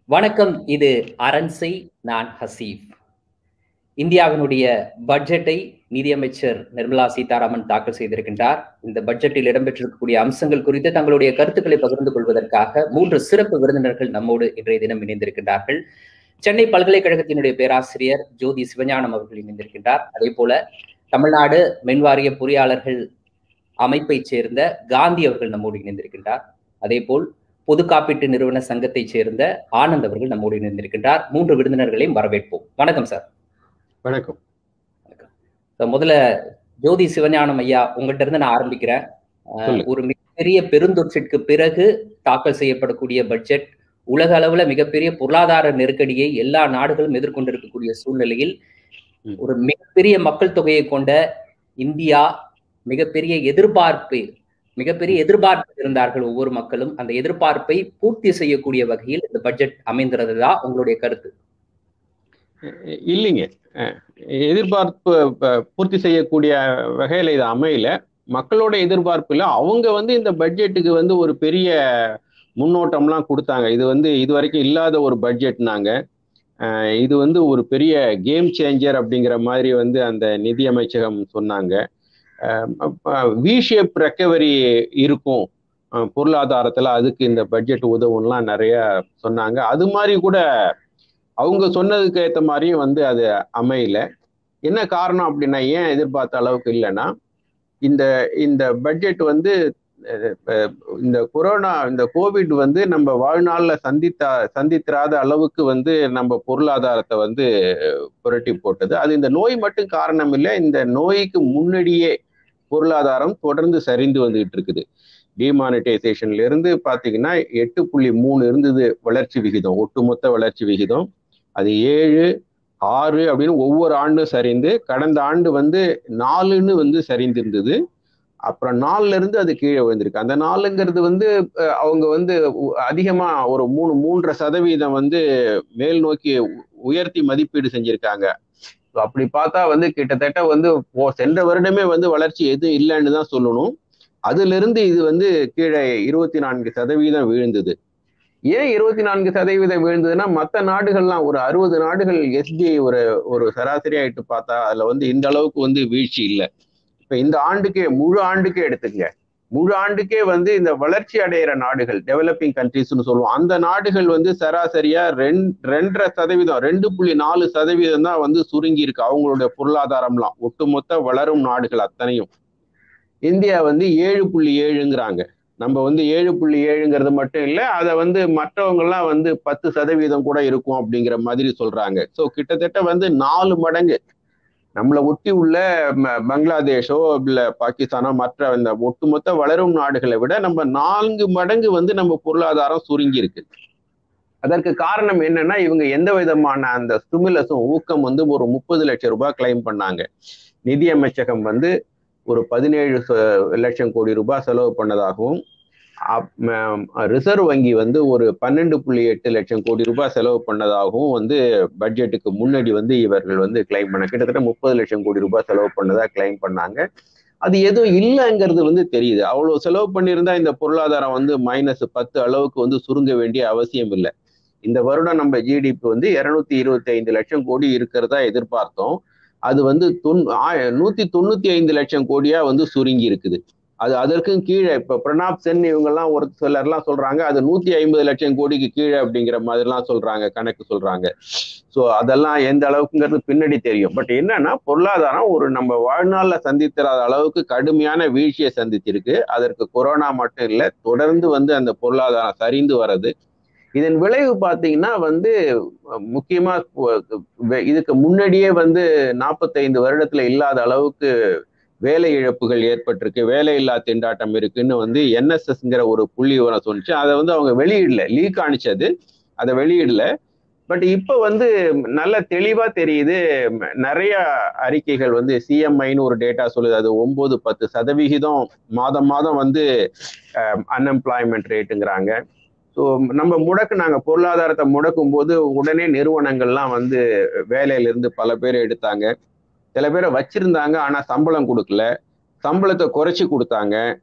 வணக்கம் இது அரண்சை நான் ஹசீப் இந்தியாவினுடைய பட்ஜெட்டை நிதியமைச்சர் நிர்மலா சீதாராமன் தாக்கல் செய்திருக்கின்றார் இந்த பட்ஜெட்டில் இடம்பெற்றிருக்கக்கூடிய அம்சங்கள் குறித்து தங்களுடைய கருத்துக்களை பகிர்ந்து கொள்வதற்காக மூன்று சிறப்பு விருந்தினர்கள் நம்மோடு இன்றைய தினம் இணைந்திருக்கின்றார்கள் சென்னை பல்கலைக்கழகத்தினுடைய பேராசிரியர் ஜோதி சிவஞானம் அவர்கள் இணைந்திருக்கின்றார் அதே போல தமிழ்நாடு மின்வாரிய பொறியாளர்கள் அமைப்பைச் சேர்ந்த காந்தி அவர்கள் நம்மோடு இணைந்திருக்கின்றார் அதே போல் பொது காப்பீட்டு நிறுவன சங்கத்தைச் சேர்ந்த ஆனந்த் அவர்கள் நம்மோடு இணைந்திருக்கின்றார் மூன்று விருந்தினர்களையும் வரவேற்போம் வணக்கம் சார் வணக்கம் முதல்ல ஜோதி சிவஞானம் ஐயா உங்கள்கிட்ட இருந்து நான் ஆரம்பிக்கிறேன் ஒரு மிகப்பெரிய பெருந்தொற்றிற்கு பிறகு தாக்கல் செய்யப்படக்கூடிய பட்ஜெட் உலக அளவுல மிகப்பெரிய பொருளாதார நெருக்கடியை எல்லா நாடுகளும் எதிர்கொண்டிருக்கக்கூடிய சூழ்நிலையில் ஒரு மிகப்பெரிய மக்கள் தொகையை கொண்ட இந்தியா மிகப்பெரிய எதிர்பார்ப்பு மிகப்பெரிய எதிர்பார்ப்பு இருந்தார்கள் ஒவ்வொரு மக்களும் அந்த எதிர்பார்ப்பை பூர்த்தி செய்யக்கூடிய வகையில் இந்த பட்ஜெட் அமைந்திருந்ததா உங்களுடைய கருத்து இல்லைங்க எதிர்பார்ப்பு பூர்த்தி செய்யக்கூடிய வகையில இது அமையல மக்களோட எதிர்பார்ப்புல அவங்க வந்து இந்த பட்ஜெட்டுக்கு வந்து ஒரு பெரிய முன்னோட்டம்லாம் கொடுத்தாங்க இது வந்து இது வரைக்கும் இல்லாத ஒரு பட்ஜெட்னாங்க இது வந்து ஒரு பெரிய கேம் சேஞ்சர் அப்படிங்கிற மாதிரி வந்து அந்த நிதி அமைச்சகம் சொன்னாங்க வி ஷேப் ரெக்கவரி இருக்கும் பொருளாதாரத்தில் அதுக்கு இந்த பட்ஜெட் உதவும்லாம் நிறைய சொன்னாங்க அது மாதிரி கூட அவங்க சொன்னதுக்கு ஏற்ற மாதிரியும் வந்து அது அமையல என்ன காரணம் அப்படின்னா ஏன் எதிர்பார்த்த அளவுக்கு இல்லைன்னா இந்த இந்த பட்ஜெட் வந்து இந்த கொரோனா இந்த கோவிட் வந்து நம்ம வாழ்நாளில் சந்தித்தா சந்தித்திராத அளவுக்கு வந்து நம்ம பொருளாதாரத்தை வந்து புரட்டி போட்டது அது இந்த நோய் மட்டும் காரணம் இல்லை இந்த நோய்க்கு முன்னாடியே பொருளாதாரம் தொடர்ந்து சரிந்து வந்துகிட்டு இருக்குது டிமானிட்டைசேஷன்ல இருந்து பாத்தீங்கன்னா எட்டு புள்ளி மூணு இருந்தது வளர்ச்சி விகிதம் ஒட்டுமொத்த வளர்ச்சி விகிதம் அது ஏழு ஆறு அப்படின்னு ஒவ்வொரு ஆண்டும் சரிந்து கடந்த ஆண்டு வந்து நாலுன்னு வந்து சரிந்திருந்தது அப்புறம் நாலுல இருந்து அது கீழே விழுந்திருக்கு அந்த நாலுங்கிறது வந்து அவங்க வந்து அதிகமா ஒரு மூணு மூன்றரை சதவீதம் வந்து மேல் நோக்கி உயர்த்தி மதிப்பீடு செஞ்சிருக்காங்க அப்படி பார்த்தா வந்து கிட்டத்தட்ட வந்து சென்ற வருடமே வந்து வளர்ச்சி எதுவும் இல்லைன்னு தான் சொல்லணும் அதுல இருந்து இது வந்து கீழே இருபத்தி நான்கு சதவீதம் விழுந்தது ஏன் இருபத்தி நான்கு சதவீதம் விழுந்ததுன்னா மற்ற நாடுகள்லாம் ஒரு அறுபது நாடுகள் எஸ்பிஐ ஒரு ஒரு சராசரியாயிட்டு பார்த்தா அதுல வந்து இந்த அளவுக்கு வந்து வீழ்ச்சி இல்லை இப்ப இந்த ஆண்டுக்கே முழு ஆண்டுக்கே எடுத்துக்கங்க முழு ஆண்டுக்கே வந்து இந்த வளர்ச்சி அடைகிற நாடுகள் டெவலப்பிங் கண்ட்ரிஸ்னு சொல்லுவோம் அந்த நாடுகள் வந்து சராசரியா ரெண் ரெண்டரை சதவீதம் ரெண்டு புள்ளி நாலு சதவீதம் தான் வந்து சுருங்கி இருக்கு அவங்களுடைய பொருளாதாரம்லாம் ஒட்டுமொத்த வளரும் நாடுகள் அத்தனையும் இந்தியா வந்து ஏழு புள்ளி ஏழுங்கிறாங்க நம்ம வந்து ஏழு புள்ளி ஏழுங்கிறது மட்டும் இல்லை அதை வந்து மற்றவங்கெல்லாம் வந்து பத்து சதவீதம் கூட இருக்கும் அப்படிங்கிற மாதிரி சொல்றாங்க ஸோ கிட்டத்தட்ட வந்து நாலு மடங்கு நம்மளை ஒட்டி உள்ள பங்களாதேஷோ இல்லை பாகிஸ்தானோ மற்ற இந்த ஒட்டுமொத்த வளரும் நாடுகளை விட நம்ம நான்கு மடங்கு வந்து நம்ம பொருளாதாரம் சுருங்கி இருக்கு அதற்கு காரணம் என்னன்னா இவங்க எந்த விதமான அந்த ஸ்டிமுலஸும் ஊக்கம் வந்து ஒரு முப்பது லட்சம் ரூபாய் கிளைம் பண்ணாங்க நிதி அமைச்சகம் வந்து ஒரு பதினேழு லட்சம் கோடி ரூபாய் செலவு பண்ணதாகவும் ரிசர்வ் வங்கி வந்து ஒரு பன்னெண்டு புள்ளி எட்டு லட்சம் கோடி ரூபாய் செலவு பண்ணதாகவும் வந்து பட்ஜெட்டுக்கு முன்னாடி வந்து இவர்கள் வந்து கிளைம் பண்ண கிட்டத்தட்ட முப்பது லட்சம் கோடி ரூபாய் செலவு பண்ணதா கிளைம் பண்ணாங்க அது எதுவும் இல்லைங்கிறது வந்து தெரியுது அவ்வளவு செலவு பண்ணியிருந்தா இந்த பொருளாதாரம் வந்து மைனஸ் பத்து அளவுக்கு வந்து சுருங்க வேண்டிய அவசியம் இல்லை இந்த வருடம் நம்ம ஜிடிபி வந்து இருநூத்தி இருபத்தி ஐந்து லட்சம் கோடி இருக்கிறதா எதிர்பார்த்தோம் அது வந்து தொன் நூத்தி தொண்ணூத்தி ஐந்து லட்சம் கோடியா வந்து சுருங்கி இருக்குது அது அதற்கும் கீழே இப்ப பிரணாப் சென் இவங்கெல்லாம் ஒரு சிலர்லாம் சொல்றாங்க அது நூத்தி ஐம்பது லட்சம் கோடிக்கு கீழே அப்படிங்கிற மாதிரிலாம் சொல்றாங்க கணக்கு சொல்றாங்க ஸோ அதெல்லாம் எந்த அளவுக்குங்கிறது பின்னாடி தெரியும் பட் என்னன்னா பொருளாதாரம் ஒரு நம்ம வாழ்நாள்ல சந்தித்திராத அளவுக்கு கடுமையான வீழ்ச்சியை சந்திச்சிருக்கு அதற்கு கொரோனா மட்டும் இல்லை தொடர்ந்து வந்து அந்த பொருளாதாரம் சரிந்து வர்றது இதன் விளைவு பார்த்தீங்கன்னா வந்து முக்கியமா இதுக்கு முன்னாடியே வந்து நாற்பத்தைந்து வருடத்துல இல்லாத அளவுக்கு வேலை இழப்புகள் ஏற்பட்டிருக்கு வேலையில்லா திண்டாட்டம் இருக்குன்னு வந்து என்எஸ்எஸ்ங்கிற ஒரு புள்ளி விவரம் சொன்னிச்சு அதை வந்து அவங்க வெளியிடல லீக் அனுப்பிச்சது அதை வெளியிடல பட் இப்போ வந்து நல்ல தெளிவா தெரியுது நிறைய அறிக்கைகள் வந்து சிஎம்ஐன்னு ஒரு டேட்டா சொல்லுது அது ஒன்பது பத்து சதவிகிதம் மாதம் மாதம் வந்து அன்எம்ப்ளாய்மெண்ட் ரேட்டுங்கிறாங்க ஸோ நம்ம முடக்கு நாங்கள் பொருளாதாரத்தை முடக்கும் போது உடனே நிறுவனங்கள்லாம் வந்து வேலையிலிருந்து பல பேர் எடுத்தாங்க சில பேரை வச்சிருந்தாங்க ஆனால் சம்பளம் கொடுக்கல சம்பளத்தை குறைச்சி கொடுத்தாங்க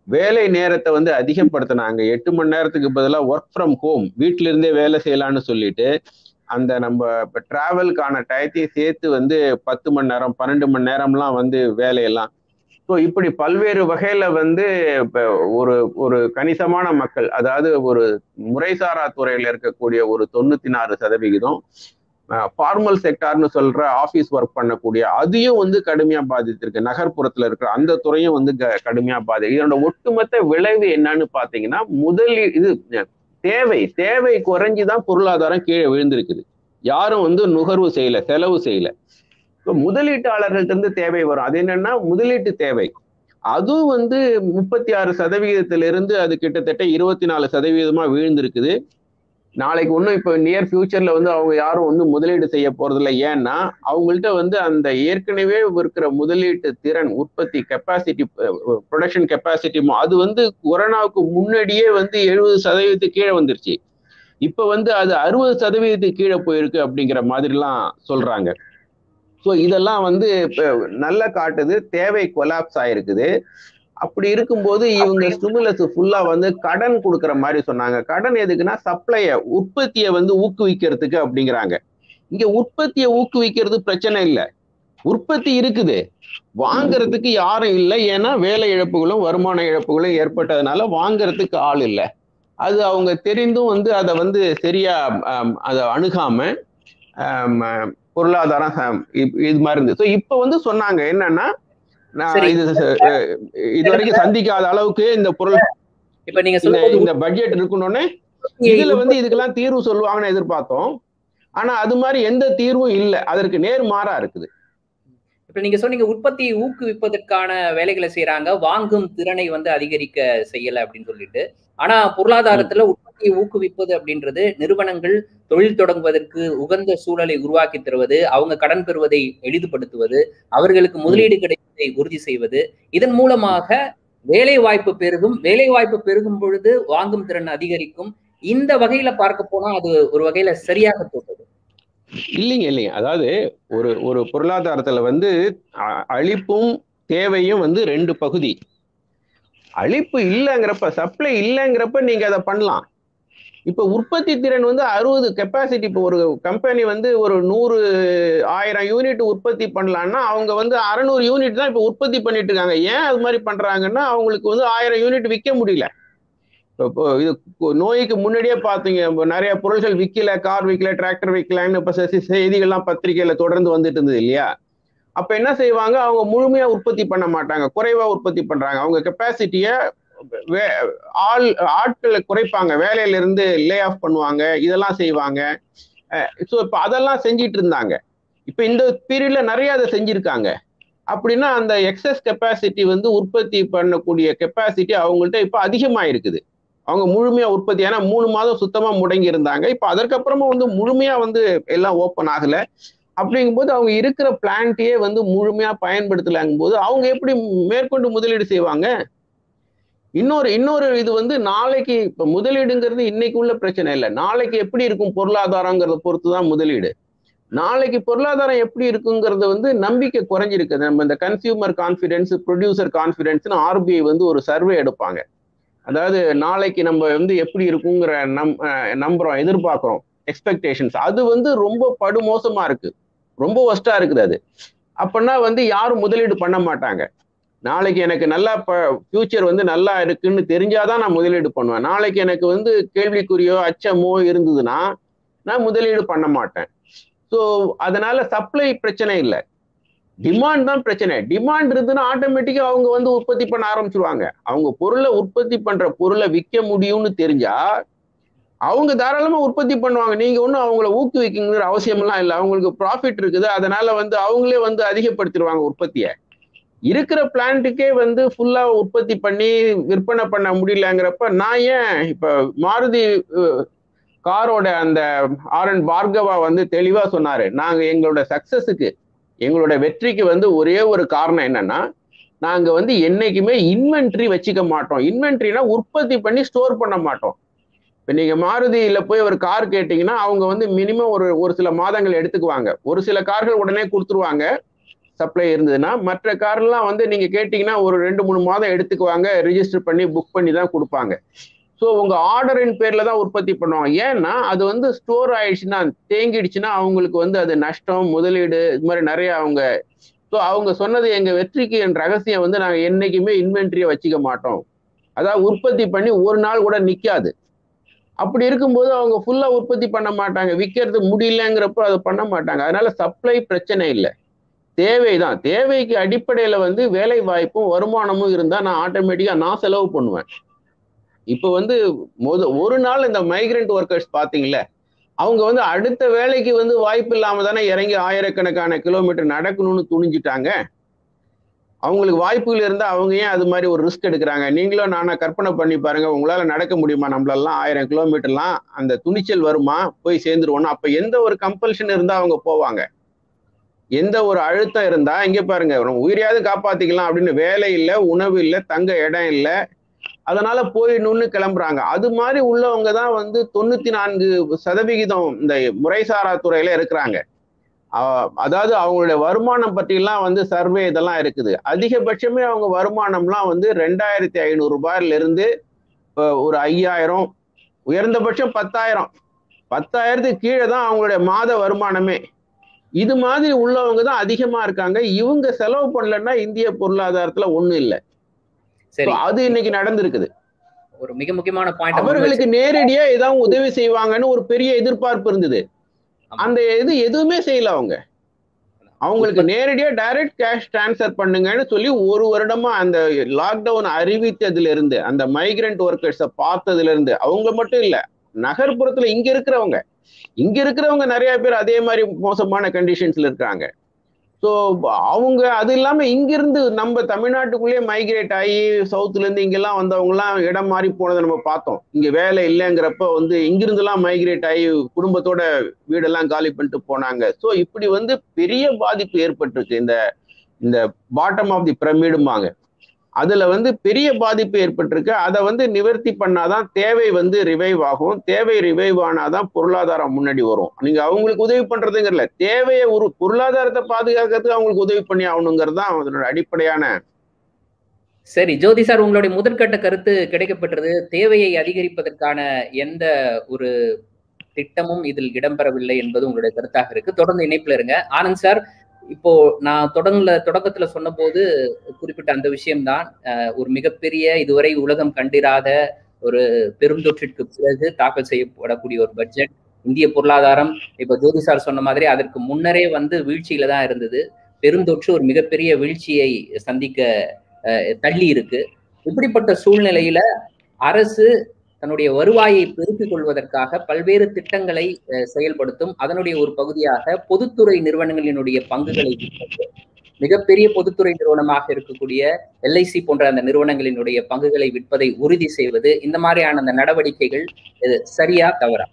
வேலை நேரத்தை வந்து அதிகப்படுத்தினாங்க எட்டு மணி நேரத்துக்கு பதிலாக ஒர்க் ஃப்ரம் ஹோம் வீட்டில இருந்தே வேலை செய்யலாம்னு சொல்லிட்டு அந்த நம்ம இப்போ டிராவலுக்கான டயத்தையும் சேர்த்து வந்து பத்து மணி நேரம் பன்னெண்டு மணி நேரம்லாம் வந்து வேலையெல்லாம் ஸோ இப்படி பல்வேறு வகையில வந்து இப்போ ஒரு ஒரு கணிசமான மக்கள் அதாவது ஒரு முறைசாரா துறையில இருக்கக்கூடிய ஒரு தொண்ணூத்தி நாலு சதவிகிதம் ஃபார்மல் செக்டார்னு சொல்ற ஆஃபீஸ் ஒர்க் பண்ணக்கூடிய அதையும் வந்து கடுமையா பாதித்திருக்கு நகர்ப்புறத்துல இருக்கிற அந்த துறையும் வந்து கடுமையா பாதி இதனோட ஒட்டுமொத்த விளைவு என்னன்னு பாத்தீங்கன்னா முதலீ இது தேவை தேவை குறைஞ்சுதான் பொருளாதாரம் கீழே விழுந்திருக்குது யாரும் வந்து நுகர்வு செய்யல செலவு செய்யல இப்போ முதலீட்டாளர்கள்ட்ட இருந்து தேவை வரும் அது என்னன்னா முதலீட்டு தேவை அதுவும் வந்து முப்பத்தி ஆறு சதவிகிதத்திலிருந்து அது கிட்டத்தட்ட இருபத்தி நாலு சதவீதமா வீழ்ந்திருக்குது நாளைக்கு ஒன்றும் இப்போ நியர் ஃபியூச்சர்ல வந்து அவங்க யாரும் ஒன்றும் முதலீடு செய்ய போறதில்ல ஏன்னா அவங்கள்ட்ட வந்து அந்த ஏற்கனவே இருக்கிற முதலீட்டு திறன் உற்பத்தி கெப்பாசிட்டி ப்ரொடக்ஷன் கெப்பாசிட்டி அது வந்து கொரோனாவுக்கு முன்னாடியே வந்து எழுபது சதவீதத்துக்கு கீழே வந்துருச்சு இப்போ வந்து அது அறுபது சதவீதத்துக்கு கீழே போயிருக்கு அப்படிங்கிற மாதிரிலாம் சொல்றாங்க ஸோ இதெல்லாம் வந்து நல்லா காட்டுது தேவை கொலாப்ஸ் ஆயிருக்குது அப்படி இருக்கும்போது இவங்க ஸ்டிமுலஸ் ஃபுல்லா வந்து கடன் கொடுக்குற மாதிரி சொன்னாங்க கடன் எதுக்குன்னா சப்ளைய உற்பத்தியை வந்து ஊக்குவிக்கிறதுக்கு அப்படிங்கிறாங்க இங்க உற்பத்தியை ஊக்குவிக்கிறது பிரச்சனை இல்லை உற்பத்தி இருக்குது வாங்குறதுக்கு யாரும் இல்லை ஏன்னா வேலை இழப்புகளும் வருமான இழப்புகளும் ஏற்பட்டதுனால வாங்குறதுக்கு ஆள் இல்லை அது அவங்க தெரிந்தும் வந்து அதை வந்து சரியா அதை அணுகாம பொருளாதாரம் இது மாதிரி இருந்து ஸோ இப்போ வந்து சொன்னாங்க என்னன்னா இது இது வரைக்கும் சந்திக்காத அளவுக்கு இந்த பொருள் இப்ப நீங்க இந்த பட்ஜெட் இருக்கணும்னு இதுல வந்து இதுக்கெல்லாம் தீர்வு சொல்லுவாங்கன்னு எதிர்பார்த்தோம் ஆனா அது மாதிரி எந்த தீர்வும் இல்லை அதற்கு நேர் மாறா இருக்குது இப்ப நீங்க சொன்னீங்க உற்பத்தியை ஊக்குவிப்பதற்கான வேலைகளை செய்யறாங்க வாங்கும் திறனை வந்து அதிகரிக்க செய்யல அப்படின்னு சொல்லிட்டு ஆனா பொருளாதாரத்துல உற்பத்தியை ஊக்குவிப்பது அப்படின்றது நிறுவனங்கள் தொழில் தொடங்குவதற்கு உகந்த சூழலை உருவாக்கி தருவது அவங்க கடன் பெறுவதை எளிதுபடுத்துவது அவர்களுக்கு முதலீடு கிடைப்பதை உறுதி செய்வது இதன் மூலமாக வேலை வாய்ப்பு பெருகும் வேலை வாய்ப்பு பெருகும் பொழுது வாங்கும் திறன் அதிகரிக்கும் இந்த வகையில பார்க்க போனா அது ஒரு வகையில சரியாக தோன்றுது இல்லைங்க இல்லைங்க அதாவது ஒரு ஒரு பொருளாதாரத்துல வந்து அழிப்பும் தேவையும் வந்து ரெண்டு பகுதி அழிப்பு இல்லைங்கிறப்ப சப்ளை இல்லைங்கிறப்ப நீங்க அதை பண்ணலாம் இப்ப உற்பத்தி திறன் வந்து அறுபது கெப்பாசிட்டி இப்போ ஒரு கம்பெனி வந்து ஒரு நூறு ஆயிரம் யூனிட் உற்பத்தி பண்ணலான்னா அவங்க வந்து அறநூறு யூனிட் தான் இப்போ உற்பத்தி பண்ணிட்டு இருக்காங்க ஏன் அது மாதிரி பண்றாங்கன்னா அவங்களுக்கு வந்து ஆயிரம் யூனிட் விற்க முடியல இப்போ இது நோய்க்கு முன்னாடியே பார்த்தீங்க நிறைய பொருட்கள் விற்கல கார் விற்கல டிராக்டர் விற்கலன்னு இப்போ செய்திகள்லாம் பத்திரிகையில தொடர்ந்து வந்துட்டு இருந்தது இல்லையா அப்ப என்ன செய்வாங்க அவங்க முழுமையா உற்பத்தி பண்ண மாட்டாங்க குறைவா உற்பத்தி பண்றாங்க அவங்க கெப்பாசிட்டிய ஆள் ஆட்களை குறைப்பாங்க வேலையில இருந்து லே ஆஃப் பண்ணுவாங்க இதெல்லாம் செய்வாங்க ஸோ இப்போ அதெல்லாம் செஞ்சிட்டு இருந்தாங்க இப்போ இந்த பீரியட்ல நிறைய அதை செஞ்சிருக்காங்க அப்படின்னா அந்த எக்ஸஸ் கெப்பாசிட்டி வந்து உற்பத்தி பண்ணக்கூடிய கெப்பாசிட்டி அவங்கள்ட்ட இப்போ அதிகமாக இருக்குது அவங்க முழுமையா உற்பத்தி ஏன்னா மூணு மாதம் சுத்தமா முடங்கி இருந்தாங்க இப்போ அதற்கப்புறமா வந்து முழுமையா வந்து எல்லாம் ஓப்பன் ஆகல அப்படிங்கும்போது அவங்க இருக்கிற பிளான்ட்டையே வந்து முழுமையா பயன்படுத்தலாங்கும் போது அவங்க எப்படி மேற்கொண்டு முதலீடு செய்வாங்க இன்னொரு இன்னொரு இது வந்து நாளைக்கு இப்ப முதலீடுங்கிறது இன்னைக்கு உள்ள பிரச்சனை இல்லை நாளைக்கு எப்படி இருக்கும் பொருளாதாரங்கிறத பொறுத்து தான் முதலீடு நாளைக்கு பொருளாதாரம் எப்படி இருக்குங்கிறது வந்து நம்பிக்கை குறைஞ்சிருக்கு நம்ம இந்த கன்சியூமர் கான்ஃபிடென்ஸ் ப்ரொடியூசர் கான்ஃபிடென்ஸ்னு ஆர்பிஐ வந்து ஒரு சர்வே எடுப்பாங்க அதாவது நாளைக்கு நம்ம வந்து எப்படி இருக்குங்கிற நம் நம்புறோம் எதிர்பார்க்குறோம் எக்ஸ்பெக்டேஷன்ஸ் அது வந்து ரொம்ப படுமோசமா இருக்கு ரொம்ப ஒஸ்டா இருக்குது அது அப்படின்னா வந்து யாரும் முதலீடு பண்ண மாட்டாங்க நாளைக்கு எனக்கு நல்லா ஃபியூச்சர் வந்து நல்லா இருக்குன்னு தெரிஞ்சாதான் நான் முதலீடு பண்ணுவேன் நாளைக்கு எனக்கு வந்து கேள்விக்குறியோ அச்சமோ இருந்ததுன்னா நான் முதலீடு பண்ண மாட்டேன் ஸோ அதனால சப்ளை பிரச்சனை இல்லை டிமாண்ட் தான் பிரச்சனை டிமாண்ட் இருந்துன்னா ஆட்டோமேட்டிக்கா அவங்க வந்து உற்பத்தி பண்ண ஆரம்பிச்சிருவாங்க அவங்க பொருளை உற்பத்தி பண்ற பொருளை விற்க முடியும்னு தெரிஞ்சா அவங்க தாராளமா உற்பத்தி பண்ணுவாங்க நீங்க ஒன்றும் அவங்கள ஊக்குவிக்குங்கிற அவசியம்லாம் இல்லை அவங்களுக்கு ப்ராஃபிட் இருக்குது அதனால வந்து அவங்களே வந்து அதிகப்படுத்திடுவாங்க உற்பத்தியை இருக்கிற பிளான்ட்டுக்கே வந்து ஃபுல்லா உற்பத்தி பண்ணி விற்பனை பண்ண முடியலங்கிறப்ப நான் ஏன் இப்ப மாருதி காரோட அந்த ஆர் என் பார்கவா வந்து தெளிவா சொன்னாரு நாங்க எங்களோட சக்சஸுக்கு எங்களோட வெற்றிக்கு வந்து ஒரே ஒரு காரணம் என்னன்னா நாங்க வந்து என்னைக்குமே இன்வென்ட்ரி வச்சுக்க மாட்டோம் இன்வென்ட்ரினா உற்பத்தி பண்ணி ஸ்டோர் பண்ண மாட்டோம் இப்போ நீங்க மாருதியில போய் ஒரு கார் கேட்டீங்கன்னா அவங்க வந்து மினிமம் ஒரு ஒரு சில மாதங்கள் எடுத்துக்குவாங்க ஒரு சில கார்கள் உடனே கொடுத்துருவாங்க சப்ளை இருந்ததுன்னா மற்ற கார்லாம் வந்து நீங்க கேட்டீங்கன்னா ஒரு ரெண்டு மூணு மாதம் எடுத்துக்குவாங்க ரிஜிஸ்டர் பண்ணி புக் பண்ணி தான் கொடுப்பாங்க ஸோ உங்க ஆர்டரின் பேர்ல தான் உற்பத்தி பண்ணுவாங்க ஏன்னா அது வந்து ஸ்டோர் ஆயிடுச்சுன்னா தேங்கிடுச்சுன்னா அவங்களுக்கு வந்து அது நஷ்டம் முதலீடு இது மாதிரி நிறைய அவங்க ஸோ அவங்க சொன்னது எங்க வெற்றிக்கு என் ரகசியம் வந்து நாங்கள் என்னைக்குமே இன்வென்ட்ரியை வச்சுக்க மாட்டோம் அதாவது உற்பத்தி பண்ணி ஒரு நாள் கூட நிற்காது அப்படி இருக்கும்போது அவங்க ஃபுல்லா உற்பத்தி பண்ண மாட்டாங்க விற்கிறது முடியலங்கிறப்போ அதை பண்ண மாட்டாங்க அதனால சப்ளை பிரச்சனை இல்லை தேவைதான் தேவைக்கு அடிப்படையில வந்து வேலை வாய்ப்பும் வருமானமும் இருந்தா நான் ஆட்டோமேட்டிக்கா நான் செலவு பண்ணுவேன் இப்போ வந்து முத ஒரு நாள் இந்த மைக்ரெண்ட் ஒர்க்கர்ஸ் பாத்தீங்களே அவங்க வந்து அடுத்த வேலைக்கு வந்து வாய்ப்பு இல்லாம தானே இறங்கி ஆயிரக்கணக்கான கிலோமீட்டர் நடக்கணும்னு துணிஞ்சிட்டாங்க அவங்களுக்கு வாய்ப்புகள் இருந்தா அவங்க ஏன் அது மாதிரி ஒரு ரிஸ்க் எடுக்கிறாங்க நீங்களும் நானா கற்பனை பண்ணி பாருங்க உங்களால நடக்க முடியுமா நம்மளெல்லாம் ஆயிரம் கிலோமீட்டர்லாம் அந்த துணிச்சல் வருமா போய் சேர்ந்துருவோம்னா அப்ப எந்த ஒரு கம்பல்ஷன் இருந்தா அவங்க போவாங்க எந்த ஒரு அழுத்தம் இருந்தா இங்க பாருங்க நம்ம உயிரையாவது காப்பாத்திக்கலாம் அப்படின்னு வேலை இல்லை உணவு இல்லை தங்க இடம் இல்லை அதனால போயிடணும்னு கிளம்புறாங்க அது மாதிரி உள்ளவங்க தான் வந்து தொண்ணூத்தி நான்கு சதவிகிதம் இந்த முறைசாரா துறையில இருக்கிறாங்க அதாவது அவங்களுடைய வருமானம் பற்றிலாம் வந்து சர்வே இதெல்லாம் இருக்குது அதிகபட்சமே அவங்க வருமானம்லாம் வந்து ரெண்டாயிரத்தி ஐநூறு ரூபாயில இருந்து ஒரு ஐயாயிரம் உயர்ந்தபட்சம் பத்தாயிரம் பத்தாயிரத்துக்கு கீழே தான் அவங்களுடைய மாத வருமானமே இது மாதிரி உள்ளவங்க தான் அதிகமா இருக்காங்க இவங்க செலவு பண்ணலன்னா இந்திய பொருளாதாரத்துல ஒண்ணும் இல்லை அது இன்னைக்கு நடந்திருக்குது ஒரு மிக முக்கியமான பாயிண்ட் அவர்களுக்கு நேரடியா ஏதாவது உதவி செய்வாங்கன்னு ஒரு பெரிய எதிர்பார்ப்பு இருந்தது அந்த இது எதுவுமே செய்யல அவங்க அவங்களுக்கு நேரடியா டைரக்ட் கேஷ் டிரான்ஸ்ஃபர் பண்ணுங்கன்னு சொல்லி ஒரு வருடமா அந்த லாக்டவுன் அறிவித்ததுல இருந்து அந்த மைக்ரண்ட் ஒர்க்கர்ஸை பார்த்ததுல இருந்து அவங்க மட்டும் இல்ல நகர்ப்புறத்துல இங்க இருக்கிறவங்க இங்க இருக்கிறவங்க நிறைய பேர் அதே மாதிரி மோசமான கண்டிஷன்ஸ்ல இருக்காங்க ஸோ அவங்க அது இல்லாம இங்கிருந்து நம்ம தமிழ்நாட்டுக்குள்ளேயே மைக்ரேட் ஆகி சவுத்துல இருந்து இங்கெல்லாம் வந்தவங்கலாம் இடம் மாறி போனதை நம்ம பார்த்தோம் இங்க வேலை இல்லைங்கிறப்ப வந்து இங்கிருந்துலாம் மைக்ரேட் ஆகி குடும்பத்தோட வீடெல்லாம் காலி பண்ணிட்டு போனாங்க ஸோ இப்படி வந்து பெரிய பாதிப்பு ஏற்பட்டிருக்கு இந்த இந்த பாட்டம் ஆஃப் தி பிரமிடுமாங்க அதுல வந்து பெரிய பாதிப்பு ஏற்பட்டிருக்கு அதை வந்து நிவர்த்தி பண்ணாதான் தேவை வந்து ரிவைவ் ஆகும் தேவை ரிவைவ் ஆனாதான் பொருளாதாரம் முன்னாடி வரும் நீங்க அவங்களுக்கு உதவி பண்றதுங்கிறல தேவையை ஒரு பொருளாதாரத்தை பாதுகாக்கிறதுக்கு அவங்களுக்கு உதவி பண்ணி ஆகணுங்கிறது தான் அதனோட அடிப்படையான சரி ஜோதி சார் உங்களுடைய முதற்கட்ட கருத்து கிடைக்கப்பட்டது தேவையை அதிகரிப்பதற்கான எந்த ஒரு திட்டமும் இதில் இடம்பெறவில்லை என்பது உங்களுடைய கருத்தாக இருக்கு தொடர்ந்து இணைப்புல இருங்க ஆனந்த் சார் இப்போ நான் தொடங்கல தொடக்கத்துல சொன்னபோது குறிப்பிட்ட அந்த விஷயம்தான் ஒரு மிகப்பெரிய இதுவரை உலகம் கண்டிராத ஒரு பெருந்தொற்றிற்கு பிறகு தாக்கல் செய்யப்படக்கூடிய ஒரு பட்ஜெட் இந்திய பொருளாதாரம் இப்ப ஜோதி சார் சொன்ன மாதிரி அதற்கு முன்னரே வந்து வீழ்ச்சியில தான் இருந்தது பெருந்தொற்று ஒரு மிகப்பெரிய வீழ்ச்சியை சந்திக்க தள்ளி இருக்கு இப்படிப்பட்ட சூழ்நிலையில அரசு தன்னுடைய வருவாயை பெருக்கிக் கொள்வதற்காக பல்வேறு திட்டங்களை செயல்படுத்தும் அதனுடைய ஒரு பகுதியாக பொதுத்துறை நிறுவனங்களினுடைய பங்குகளை மிகப்பெரிய பொதுத்துறை நிறுவனமாக இருக்கக்கூடிய எல்ஐசி போன்ற அந்த நிறுவனங்களினுடைய பங்குகளை விற்பதை உறுதி செய்வது இந்த மாதிரியான அந்த நடவடிக்கைகள் சரியா தவறா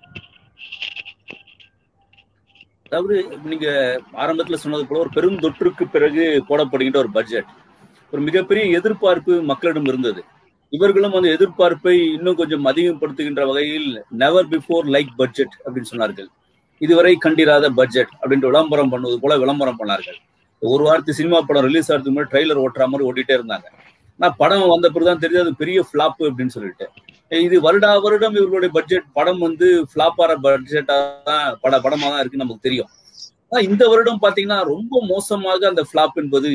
அதாவது நீங்க ஆரம்பத்துல சொன்னது போல ஒரு பெரும் தொற்றுக்கு பிறகு போடப்படுகின்ற ஒரு பட்ஜெட் ஒரு மிகப்பெரிய எதிர்பார்ப்பு மக்களிடம் இருந்தது இவர்களும் அந்த எதிர்பார்ப்பை இன்னும் கொஞ்சம் அதிகப்படுத்துகின்ற வகையில் நெவர் பிஃபோர் லைக் பட்ஜெட் அப்படின்னு சொன்னார்கள் இதுவரை கண்டிராத பட்ஜெட் அப்படின்ற விளம்பரம் பண்ணுவது போல விளம்பரம் பண்ணார்கள் ஒரு வாரத்து சினிமா படம் ரிலீஸ் ஆகிறதுக்கு முன்னாடி ட்ரெய்லர் ஓட்டுற மாதிரி ஓட்டிட்டே இருந்தாங்க நான் படம் வந்த பிறகுதான் தெரியுது அது பெரிய ஃபிளாப் அப்படின்னு சொல்லிட்டு இது வருடா வருடம் இவர்களுடைய பட்ஜெட் படம் வந்து ஃபிளாப் ஆற பட்ஜெட்டா தான் பட படமா தான் இருக்குன்னு நமக்கு தெரியும் ஆனா இந்த வருடம் பாத்தீங்கன்னா ரொம்ப மோசமாக அந்த ஃபிளாப் என்பது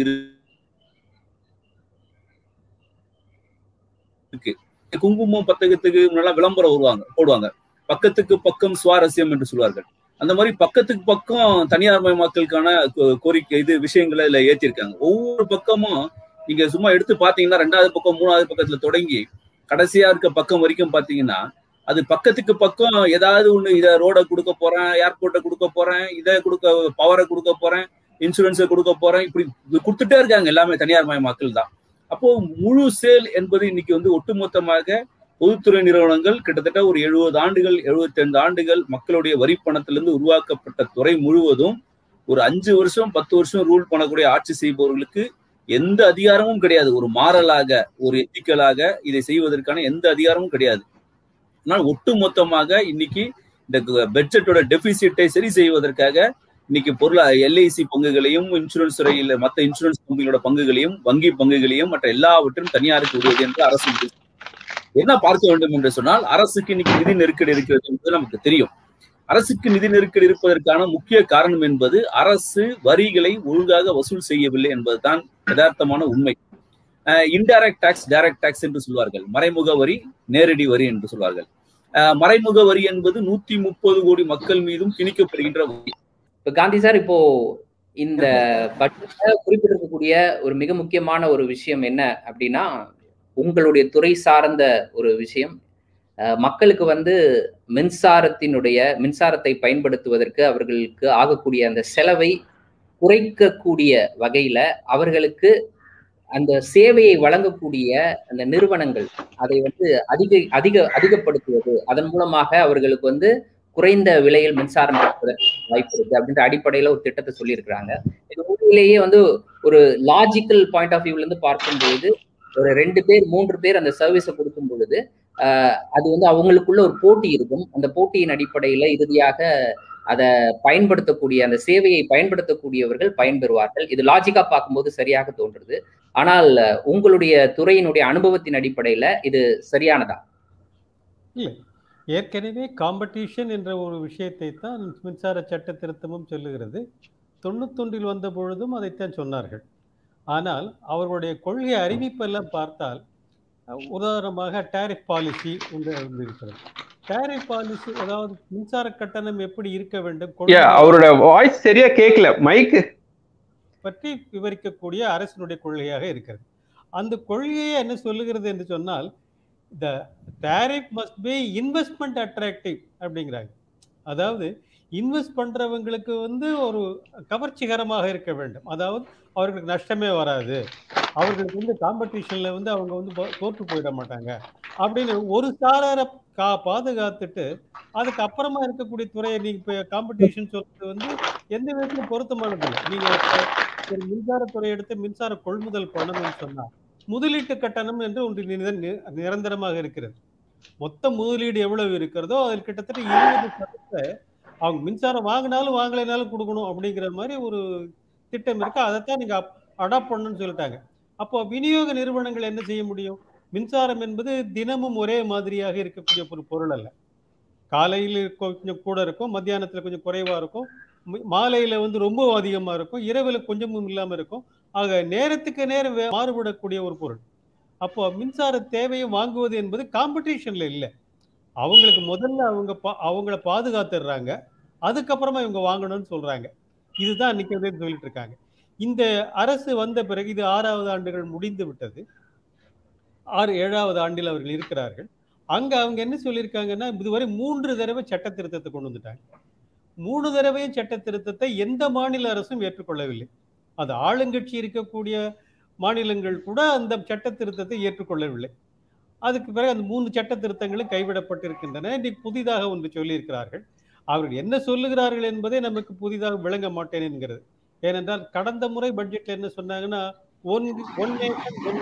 இருக்கு குங்குமம் பத்தகத்துக்கு முன்னாடி விளம்பரம் வருவாங்க போடுவாங்க பக்கத்துக்கு பக்கம் சுவாரஸ்யம் என்று சொல்வார்கள் அந்த மாதிரி பக்கத்துக்கு பக்கம் தனியார் மயமாக்கலுக்கான கோரிக்கை இது விஷயங்களை இதுல ஏற்றிருக்காங்க ஒவ்வொரு பக்கமும் நீங்க சும்மா எடுத்து பாத்தீங்கன்னா ரெண்டாவது பக்கம் மூணாவது பக்கத்துல தொடங்கி கடைசியா இருக்க பக்கம் வரைக்கும் பாத்தீங்கன்னா அது பக்கத்துக்கு பக்கம் ஏதாவது ஒண்ணு இதை ரோட கொடுக்க போறேன் ஏர்போர்ட்டை கொடுக்க போறேன் இதை கொடுக்க பவரை கொடுக்க போறேன் இன்சூரன்ஸை கொடுக்க போறேன் இப்படி கொடுத்துட்டே இருக்காங்க எல்லாமே தனியார் மயமாக்கல் தான் அப்போ முழு சேல் என்பது இன்னைக்கு வந்து ஒட்டுமொத்தமாக பொதுத்துறை நிறுவனங்கள் கிட்டத்தட்ட ஒரு எழுபது ஆண்டுகள் எழுபத்தி ஐந்து ஆண்டுகள் மக்களுடைய வரி பணத்திலிருந்து உருவாக்கப்பட்ட துறை முழுவதும் ஒரு அஞ்சு வருஷம் பத்து வருஷம் ரூல் பண்ணக்கூடிய ஆட்சி செய்பவர்களுக்கு எந்த அதிகாரமும் கிடையாது ஒரு மாறலாக ஒரு எத்திக்கலாக இதை செய்வதற்கான எந்த அதிகாரமும் கிடையாது ஆனால் ஒட்டு மொத்தமாக இன்னைக்கு இந்த பட்ஜெட்டோட டெபிசிட்டை சரி செய்வதற்காக இன்னைக்கு பொருள் எல்ஐசி பங்குகளையும் இன்சூரன்ஸ் துறையில் மற்ற இன்சூரன்ஸ் கம்பெனியோட பங்குகளையும் வங்கி பங்குகளையும் மற்ற எல்லாவற்றையும் தனியாருக்கு விடுவது என்று அரசு என்ன பார்க்க வேண்டும் என்று சொன்னால் அரசுக்கு இன்னைக்கு நிதி நெருக்கடி இருக்கிறது என்பது நமக்கு தெரியும் அரசுக்கு நிதி நெருக்கடி இருப்பதற்கான முக்கிய காரணம் என்பது அரசு வரிகளை ஒழுங்காக வசூல் செய்யவில்லை என்பதுதான் யதார்த்தமான உண்மை இன்டைரக்ட் டாக்ஸ் டைரக்ட் டாக்ஸ் என்று சொல்வார்கள் மறைமுக வரி நேரடி வரி என்று சொல்வார்கள் மறைமுக வரி என்பது நூத்தி முப்பது கோடி மக்கள் மீதும் திணிக்கப்படுகின்ற வரி இப்ப காந்தி சார் இப்போ இந்த பட்ஜெட்ல குறிப்பிட்டிருக்கக்கூடிய ஒரு மிக முக்கியமான ஒரு விஷயம் என்ன அப்படின்னா உங்களுடைய துறை சார்ந்த ஒரு விஷயம் மக்களுக்கு வந்து மின்சாரத்தினுடைய மின்சாரத்தை பயன்படுத்துவதற்கு அவர்களுக்கு ஆகக்கூடிய அந்த செலவை குறைக்கக்கூடிய வகையில அவர்களுக்கு அந்த சேவையை வழங்கக்கூடிய அந்த நிறுவனங்கள் அதை வந்து அதிக அதிக அதிகப்படுத்துவது அதன் மூலமாக அவர்களுக்கு வந்து குறைந்த விலையில் மின்சாரம் கிடைப்பதற்கு வாய்ப்பு இருக்கு அப்படின்ற அடிப்படையில ஒரு திட்டத்தை சொல்லியிருக்கிறாங்க இது உண்மையிலேயே வந்து ஒரு லாஜிக்கல் பாயிண்ட் ஆஃப் வியூல இருந்து பார்க்கும்பொழுது ஒரு ரெண்டு பேர் மூன்று பேர் அந்த சர்வீஸை கொடுக்கும் பொழுது அது வந்து அவங்களுக்குள்ள ஒரு போட்டி இருக்கும் அந்த போட்டியின் அடிப்படையில இறுதியாக அதை பயன்படுத்தக்கூடிய அந்த சேவையை பயன்படுத்தக்கூடியவர்கள் பயன்பெறுவார்கள் இது லாஜிக்கா பார்க்கும்போது சரியாக தோன்றுது ஆனால் உங்களுடைய துறையினுடைய அனுபவத்தின் அடிப்படையில இது சரியானதா இல்லை ஏற்கனவே காம்படிஷன் என்ற ஒரு விஷயத்தை தான் மின்சார சட்ட திருத்தமும் சொல்லுகிறது தொண்ணூத்தொன்றில் வந்த பொழுதும் அதைத்தான் சொன்னார்கள் ஆனால் அவர்களுடைய கொள்கை அறிவிப்பெல்லாம் பார்த்தால் உதாரணமாக டேரிஃப் பாலிசி என்று இருக்கிறது டேரிஃப் பாலிசி அதாவது மின்சார கட்டணம் எப்படி இருக்க வேண்டும் அவரோட வாய்ஸ் சரியா கேட்கல மைக்கு பற்றி விவரிக்கக்கூடிய அரசினுடைய கொள்கையாக இருக்கிறது அந்த கொள்கையை என்ன சொல்லுகிறது என்று சொன்னால் the tariff must be investment attractive அப்படிங்கிறாங்க அதாவது இன்வெஸ்ட் பண்றவங்களுக்கு வந்து ஒரு கவர்ச்சிகரமாக இருக்க வேண்டும் அதாவது அவர்களுக்கு நஷ்டமே வராது அவர்களுக்கு வந்து காம்படிஷன்ல வந்து அவங்க வந்து தோற்று போயிட மாட்டாங்க அப்படின்னு ஒரு சாரார கா பாதுகாத்துட்டு அதுக்கு அப்புறமா இருக்கக்கூடிய துறையை நீங்க இப்போ காம்படிஷன் சொல்றது வந்து எந்த விதத்திலும் பொருத்தமானது இல்லை நீங்க ஒரு மின்சாரத்துறை எடுத்து மின்சார கொள்முதல் பண்ணணும்னு சொன்னா முதலீட்டு கட்டணம் என்று ஒன்று நிரந்தரமாக இருக்கிறது மொத்த முதலீடு எவ்வளவு இருக்கிறதோ அதில் கிட்டத்தட்ட இருபது சதத்தை அவங்க மின்சாரம் வாங்கினாலும் வாங்கலைனாலும் கொடுக்கணும் அப்படிங்கிற மாதிரி ஒரு திட்டம் இருக்கு அதைத்தான் நீங்க அடாப்ட் பண்ணணும்னு சொல்லிட்டாங்க அப்போ விநியோக நிறுவனங்கள் என்ன செய்ய முடியும் மின்சாரம் என்பது தினமும் ஒரே மாதிரியாக இருக்கக்கூடிய ஒரு பொருள் அல்ல காலையில் கொஞ்சம் கூட இருக்கும் மத்தியானத்துல கொஞ்சம் குறைவா இருக்கும் மாலையில வந்து ரொம்ப அதிகமா இருக்கும் இரவுல கொஞ்சமும் இல்லாம இருக்கும் ஆக நேரத்துக்கு நேரம் மாறுபடக்கூடிய ஒரு பொருள் அப்போ மின்சார தேவையை வாங்குவது என்பது காம்படிஷன்ல இல்லை அவங்களுக்கு முதல்ல அவங்க அவங்கள பாதுகாத்துடுறாங்க அதுக்கப்புறமா இவங்க வாங்கணும்னு சொல்றாங்க இதுதான் நிக்கிறதே சொல்லிட்டு இருக்காங்க இந்த அரசு வந்த பிறகு இது ஆறாவது ஆண்டுகள் முடிந்து விட்டது ஆறு ஏழாவது ஆண்டில் அவர்கள் இருக்கிறார்கள் அங்க அவங்க என்ன சொல்லியிருக்காங்கன்னா இதுவரை மூன்று தடவை சட்ட திருத்தத்தை கொண்டு வந்துட்டாங்க மூணு தடவையும் சட்ட திருத்தத்தை எந்த மாநில அரசும் ஏற்றுக்கொள்ளவில்லை அது ஆளுங்கட்சி இருக்கக்கூடிய மாநிலங்கள் கூட அந்த சட்ட திருத்தத்தை ஏற்றுக்கொள்ளவில்லை அதுக்கு பிறகு அந்த மூன்று சட்ட திருத்தங்களும் கைவிடப்பட்டிருக்கின்றன இன்னைக்கு புதிதாக ஒன்று சொல்லியிருக்கிறார்கள் அவர்கள் என்ன சொல்லுகிறார்கள் என்பதே நமக்கு புதிதாக விளங்க மாட்டேன் என்கிறது ஏனென்றால் கடந்த முறை பட்ஜெட்ல என்ன சொன்னாங்கன்னா one one nation one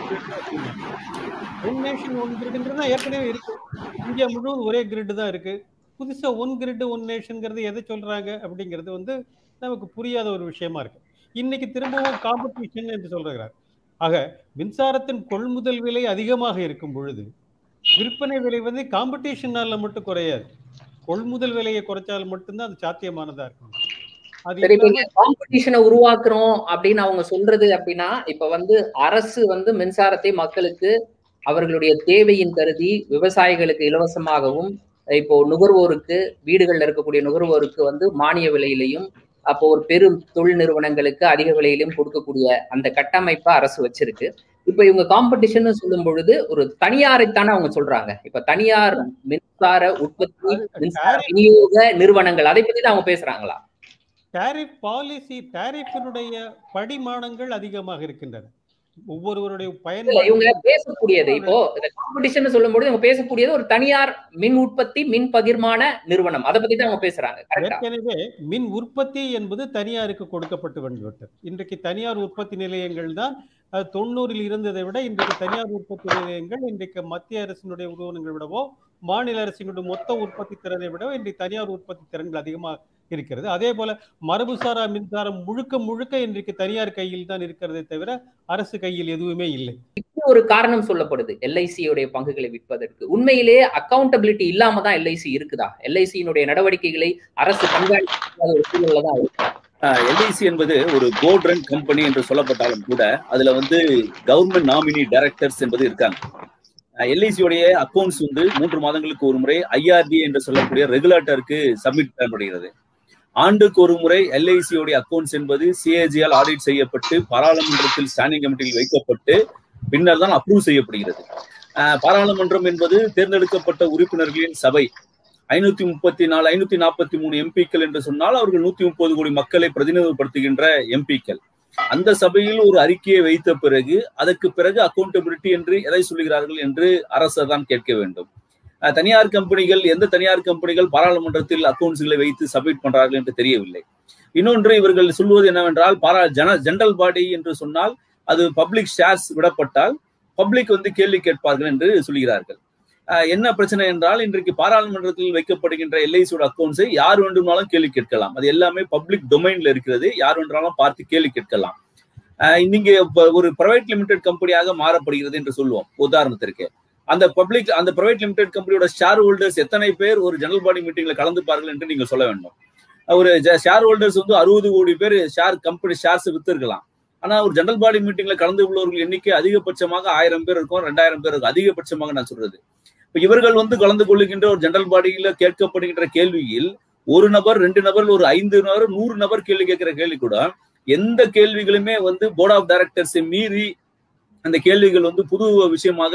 one nation one கிரிட்ன்றது தான் ஏற்கனவே இருக்கு இந்தியா முழுவதும் ஒரே கிரிட் தான் இருக்கு புதுசா ஒன் கிரிட் ஒன் நேஷன்ங்கிறது எதை சொல்றாங்க அப்படிங்கிறது வந்து நமக்கு புரியாத ஒரு விஷயமா இருக்கு இன்னைக்கு திரும்பவும் காம்படிஷன் என்று சொல்றார் ஆக மின்சாரத்தின் கொள்முதல் விலை அதிகமாக இருக்கும் பொழுது விற்பனை விலை வந்து காம்படிஷனால மட்டும் குறையாது கொள்முதல் விலையை குறைச்சால் மட்டும்தான் அது சாத்தியமானதா இருக்கும் சரி இப்ப காம்படிஷனை உருவாக்குறோம் அப்படின்னு அவங்க சொல்றது அப்படின்னா இப்ப வந்து அரசு வந்து மின்சாரத்தை மக்களுக்கு அவர்களுடைய தேவையின் கருதி விவசாயிகளுக்கு இலவசமாகவும் இப்போ நுகர்வோருக்கு வீடுகள்ல இருக்கக்கூடிய நுகர்வோருக்கு வந்து மானிய விலையிலையும் அப்போ ஒரு பெரும் தொழில் நிறுவனங்களுக்கு அதிக விலையிலும் கொடுக்கக்கூடிய அந்த கட்டமைப்பை அரசு வச்சிருக்கு இப்ப இவங்க காம்படிஷன் சொல்லும் பொழுது ஒரு தனியாரைத்தானே அவங்க சொல்றாங்க இப்ப தனியார் மின்சார உற்பத்தி மின்சார விநியோக நிறுவனங்கள் அதை பத்தி தான் அவங்க பேசுறாங்களா டாரிஃப் பாலிசி டாரிஃபினுடைய படிமானங்கள் அதிகமாக இருக்கின்றன ஒவ்வொருவருடைய பயன் இவங்க பேசக்கூடியது இப்போ இந்த காம்படிஷன் சொல்லும்போது இவங்க பேசக்கூடியது ஒரு தனியார் மின் உற்பத்தி மின் பகிர்மான நிறுவனம் அதை பத்தி தான் அவங்க பேசுறாங்க ஏற்கனவே மின் உற்பத்தி என்பது தனியாருக்கு கொடுக்கப்பட்டு வந்துவிட்டது இன்றைக்கு தனியார் உற்பத்தி நிலையங்கள் தான் தொண்ணூறில் இருந்ததை விட இன்றைக்கு தனியார் உற்பத்தி நிலையங்கள் இன்றைக்கு மத்திய அரசினுடைய நிறுவனங்களை விடவோ மாநில அரசினுடைய மொத்த உற்பத்தி திறனை விடவோ இன்றைக்கு தனியார் உற்பத்தி திறன்கள் அதிகமாக இருக்கிறது அதே போல மரபுசாரா மின்சாரம் முழுக்க முழுக்க இன்றைக்கு தனியார் கையில் தான் இருக்கிறதே தவிர அரசு கையில் எதுவுமே இல்லை ஒரு காரணம் சொல்லப்படுது எல்ஐசியுடைய பங்குகளை விற்பதற்கு உண்மையிலே அக்கௌண்டபிலிட்டி இல்லாம தான் எல்ஐசி இருக்குதா எல்ஐசியினுடைய நடவடிக்கைகளை அரசு கண்காணிக்காத ஒரு சூழல்ல தான் இருக்கு எல்ஐசி என்பது ஒரு கோல்ட் ரன் கம்பெனி என்று சொல்லப்பட்டாலும் கூட அதுல வந்து கவர்மெண்ட் நாமினி டைரக்டர்ஸ் என்பது இருக்காங்க எல்ஐசியுடைய அக்கௌண்ட்ஸ் வந்து மூன்று மாதங்களுக்கு ஒரு முறை ஐஆர்டி என்று சொல்லக்கூடிய ரெகுலேட்டருக்கு சப்மிட் பண்ணப்படுகிறது ஆண்டுக்கு ஒரு முறை எல்ஐசியுடைய அக்கௌண்ட்ஸ் என்பது சிஏஜியால் ஆடிட் செய்யப்பட்டு பாராளுமன்றத்தில் ஸ்டாண்டிங் கமிட்டியில் வைக்கப்பட்டு பின்னர் தான் அப்ரூவ் செய்யப்படுகிறது பாராளுமன்றம் என்பது தேர்ந்தெடுக்கப்பட்ட உறுப்பினர்களின் சபை ஐநூத்தி முப்பத்தி நாலு ஐநூத்தி நாற்பத்தி மூணு எம்பிக்கள் என்று சொன்னால் அவர்கள் நூத்தி முப்பது கோடி மக்களை பிரதிநிதித்துவப்படுத்துகின்ற எம்பிக்கள் அந்த சபையில் ஒரு அறிக்கையை வைத்த பிறகு அதற்கு பிறகு அக்கௌண்டபிலிட்டி என்று எதை சொல்லுகிறார்கள் என்று அரசு தான் கேட்க வேண்டும் தனியார் கம்பெனிகள் எந்த தனியார் கம்பெனிகள் பாராளுமன்றத்தில் அக்கௌண்ட்ஸ்களை வைத்து சப்மிட் பண்றார்கள் என்று தெரியவில்லை இன்னொன்று இவர்கள் சொல்வது என்னவென்றால் பாரா ஜன ஜெனரல் பாடி என்று சொன்னால் அது பப்ளிக் ஷேர்ஸ் விடப்பட்டால் பப்ளிக் வந்து கேள்வி கேட்பார்கள் என்று சொல்கிறார்கள் என்ன பிரச்சனை என்றால் இன்றைக்கு பாராளுமன்றத்தில் வைக்கப்படுகின்ற எல்ஐசியோட அக்கௌண்ட்ஸை யார் வேண்டுமானாலும் கேள்வி கேட்கலாம் அது எல்லாமே பப்ளிக் டொமைன்ல இருக்கிறது யார் வேண்டாலும் பார்த்து கேள்வி கேட்கலாம் நீங்க ஒரு பிரைவேட் லிமிடெட் கம்பெனியாக மாறப்படுகிறது என்று சொல்லுவோம் உதாரணத்திற்கு அந்த பப்ளிக் அந்த பிரைவேட் லிமிடெட் கம்பெனியோட ஷேர் ஹோல்டர்ஸ் எத்தனை பேர் ஒரு ஜெனரல் பாடி மீட்டிங்ல கலந்துப்பார்கள் என்று நீங்க சொல்ல வேண்டும் ஒரு ஷேர் ஹோல்டர்ஸ் வந்து அறுபது கோடி பேர் ஷேர் கம்பெனி ஷேர்ஸ் வித்து இருக்கலாம் ஆனா ஒரு ஜெனரல் பாடி மீட்டிங்ல கலந்து உள்ளவர்கள் எண்ணிக்கை அதிகபட்சமாக ஆயிரம் பேர் இருக்கும் ரெண்டாயிரம் பேர் இருக்கும் அதிகபட்சமாக நான் சொல்றது இப்ப இவர்கள் வந்து கலந்து கொள்ளுகின்ற ஒரு ஜெனரல் பாடியில கேட்கப்படுகின்ற கேள்வியில் ஒரு நபர் ரெண்டு நபர் ஒரு ஐந்து நபர் நூறு நபர் கேள்வி கேட்கிற கேள்வி கூட எந்த கேள்விகளுமே வந்து போர்ட் ஆஃப் டைரக்டர்ஸை மீறி அந்த கேள்விகள் வந்து புது விஷயமாக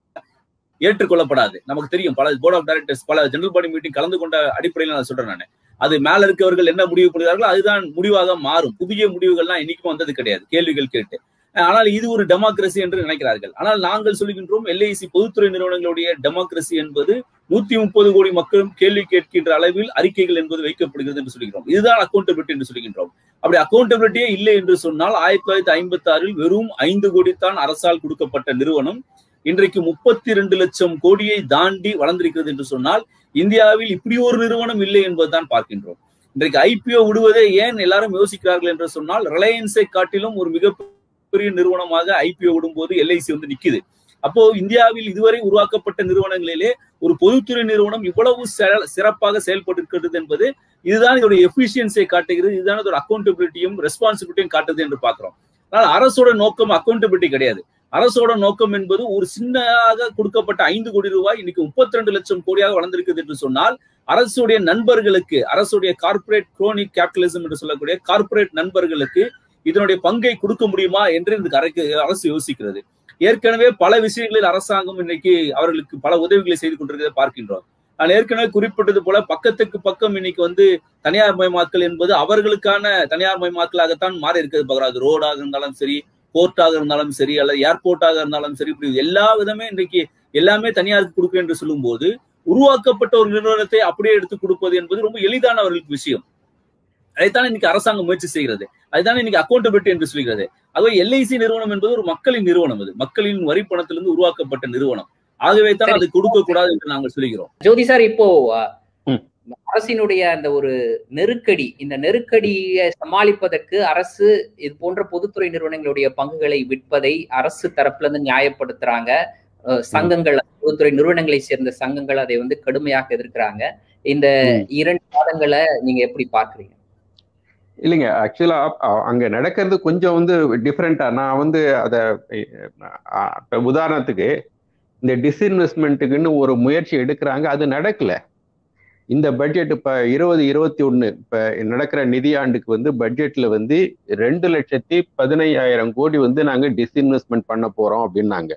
ஏற்றுக்கொள்ளப்படாது நமக்கு தெரியும் பல போர்ட் ஆஃப் டைரக்டர்ஸ் பல ஜெனரல் பாடி மீட்டிங் கலந்து கொண்ட அடிப்படையில் நான் சொல்றேன் நான் அது மேல இருக்கவர்கள் என்ன முடிவு பண்ணுகிறார்களோ அதுதான் முடிவாக மாறும் புதிய முடிவுகள்லாம் என்னைக்கும் வந்தது கிடையாது கேள்விகள் கேட்டு ஆனால் இது ஒரு டெமோக்ரஸி என்று நினைக்கிறார்கள் ஆனால் நாங்கள் சொல்கின்றோம் எல்ஐசி பொதுத்துறை நிறுவனங்களுடைய டெமோக்ரசி என்பது நூத்தி முப்பது கோடி மக்களும் கேள்வி கேட்கின்ற அளவில் அறிக்கைகள் என்பது வைக்கப்படுகிறது என்று சொல்கிறோம் இதுதான் அக்கௌண்டபிலிட்டி என்று சொல்கின்றோம் அப்படி அக்கௌண்டபிலிட்டியே இல்லை என்று சொன்னால் ஆயிரத்தி தொள்ளாயிரத்தி ஐம்பத்தி ஆறில் வெறும் ஐந்து கோடி தான் அரசால் கொடுக்கப்பட்ட நிறுவனம் இன்றைக்கு முப்பத்தி ரெண்டு லட்சம் கோடியை தாண்டி வளர்ந்திருக்கிறது என்று சொன்னால் இந்தியாவில் இப்படி ஒரு நிறுவனம் இல்லை என்பதுதான் பார்க்கின்றோம் இன்றைக்கு ஐபிஓ விடுவதே ஏன் எல்லாரும் யோசிக்கிறார்கள் என்று சொன்னால் ரிலையன்ஸை காட்டிலும் ஒரு மிகப்பெரிய நிறுவனமாக ஐபிஓ விடும்போது எல்ஐசி வந்து நிக்குது அப்போ இந்தியாவில் இதுவரை உருவாக்கப்பட்ட நிறுவனங்களிலே ஒரு பொதுத்துறை நிறுவனம் இவ்வளவு சிறப்பாக செயல்பட்டிருக்கிறது என்பது இதுதான் இதோட எஃபிஷியன்சியை காட்டுகிறது இதுதான் இதோட அக்கௌண்டபிலிட்டியும் ரெஸ்பான்சிபிலிட்டியும் காட்டுது என்று பார்க்கிறோம் ஆனால் அரசோட நோக்கம் அக்கௌண்டபிலிட்டி கிடையாது அரசோட நோக்கம் என்பது ஒரு சின்னதாக கொடுக்கப்பட்ட ஐந்து கோடி ரூபாய் இன்னைக்கு முப்பத்தி ரெண்டு லட்சம் கோடியாக வளர்ந்திருக்குது என்று சொன்னால் அரசுடைய நண்பர்களுக்கு அரசுடைய கார்பரேட் குரோனிக் கேபிட்டலிசம் என்று சொல்லக்கூடிய கார்பரேட் நண்பர்களுக்கு இதனுடைய பங்கை கொடுக்க முடியுமா என்று இந்த அரசு யோசிக்கிறது ஏற்கனவே பல விஷயங்களில் அரசாங்கம் இன்னைக்கு அவர்களுக்கு பல உதவிகளை செய்து கொண்டிருக்கிறதை பார்க்கின்றோம் நான் ஏற்கனவே குறிப்பிட்டது போல பக்கத்துக்கு பக்கம் இன்னைக்கு வந்து தனியார் மயமாக்கல் என்பது அவர்களுக்கான தனியார் மயமாக்கலாகத்தான் மாறி இருக்கிறது பார்க்குறோம் ரோடாக இருந்தாலும் சரி போர்ட்டாக இருந்தாலும் சரி அல்லது ஏர்போர்ட்டாக இருந்தாலும் சரி இப்படி எல்லா விதமே இன்றைக்கு எல்லாமே தனியாருக்கு கொடுக்க என்று சொல்லும் போது உருவாக்கப்பட்ட ஒரு நிறுவனத்தை அப்படியே எடுத்து கொடுப்பது என்பது ரொம்ப எளிதான அவர்களுக்கு விஷயம் அதைத்தான் இன்னைக்கு அரசாங்கம் முயற்சி செய்கிறது அதுதான் இன்னைக்கு அக்கௌண்டபிலிட்டி என்று சொல்கிறது அதுவே எல்ஐசி நிறுவனம் என்பது ஒரு மக்களின் நிறுவனம் அது மக்களின் வரி பணத்திலிருந்து உருவாக்கப்பட்ட நிறுவனம் ஆகவே தான் அது கொடுக்க கூடாது என்று நாங்கள் சொல்கிறோம் ஜோதி சார் இப்போ அரசினுடைய அந்த ஒரு நெருக்கடி இந்த நெருக்கடியை சமாளிப்பதற்கு அரசு இது போன்ற பொதுத்துறை நிறுவனங்களுடைய பங்குகளை விற்பதை அரசு தரப்புல இருந்து நியாயப்படுத்துறாங்க சங்கங்கள் பொதுத்துறை நிறுவனங்களை சேர்ந்த சங்கங்கள் அதை வந்து கடுமையாக எதிர்க்கிறாங்க இந்த இரண்டு வாதங்களை நீங்க எப்படி பாக்குறீங்க இல்லைங்க ஆக்சுவலா அங்க நடக்கிறது கொஞ்சம் வந்து டிஃப்ரெண்டா நான் வந்து அத உதாரணத்துக்கு இந்த டிஸ்இன்வெஸ்ட்மெண்ட்டுக்குன்னு ஒரு முயற்சி எடுக்கிறாங்க அது நடக்கல இந்த பட்ஜெட் இப்ப இருபது இருபத்தி ஒண்ணு இப்ப நடக்கிற நிதியாண்டுக்கு வந்து பட்ஜெட்ல வந்து ரெண்டு லட்சத்தி பதினையாயிரம் கோடி வந்து நாங்க டிஸ்இன்வெஸ்ட்மெண்ட் பண்ண போறோம் அப்படின்னாங்க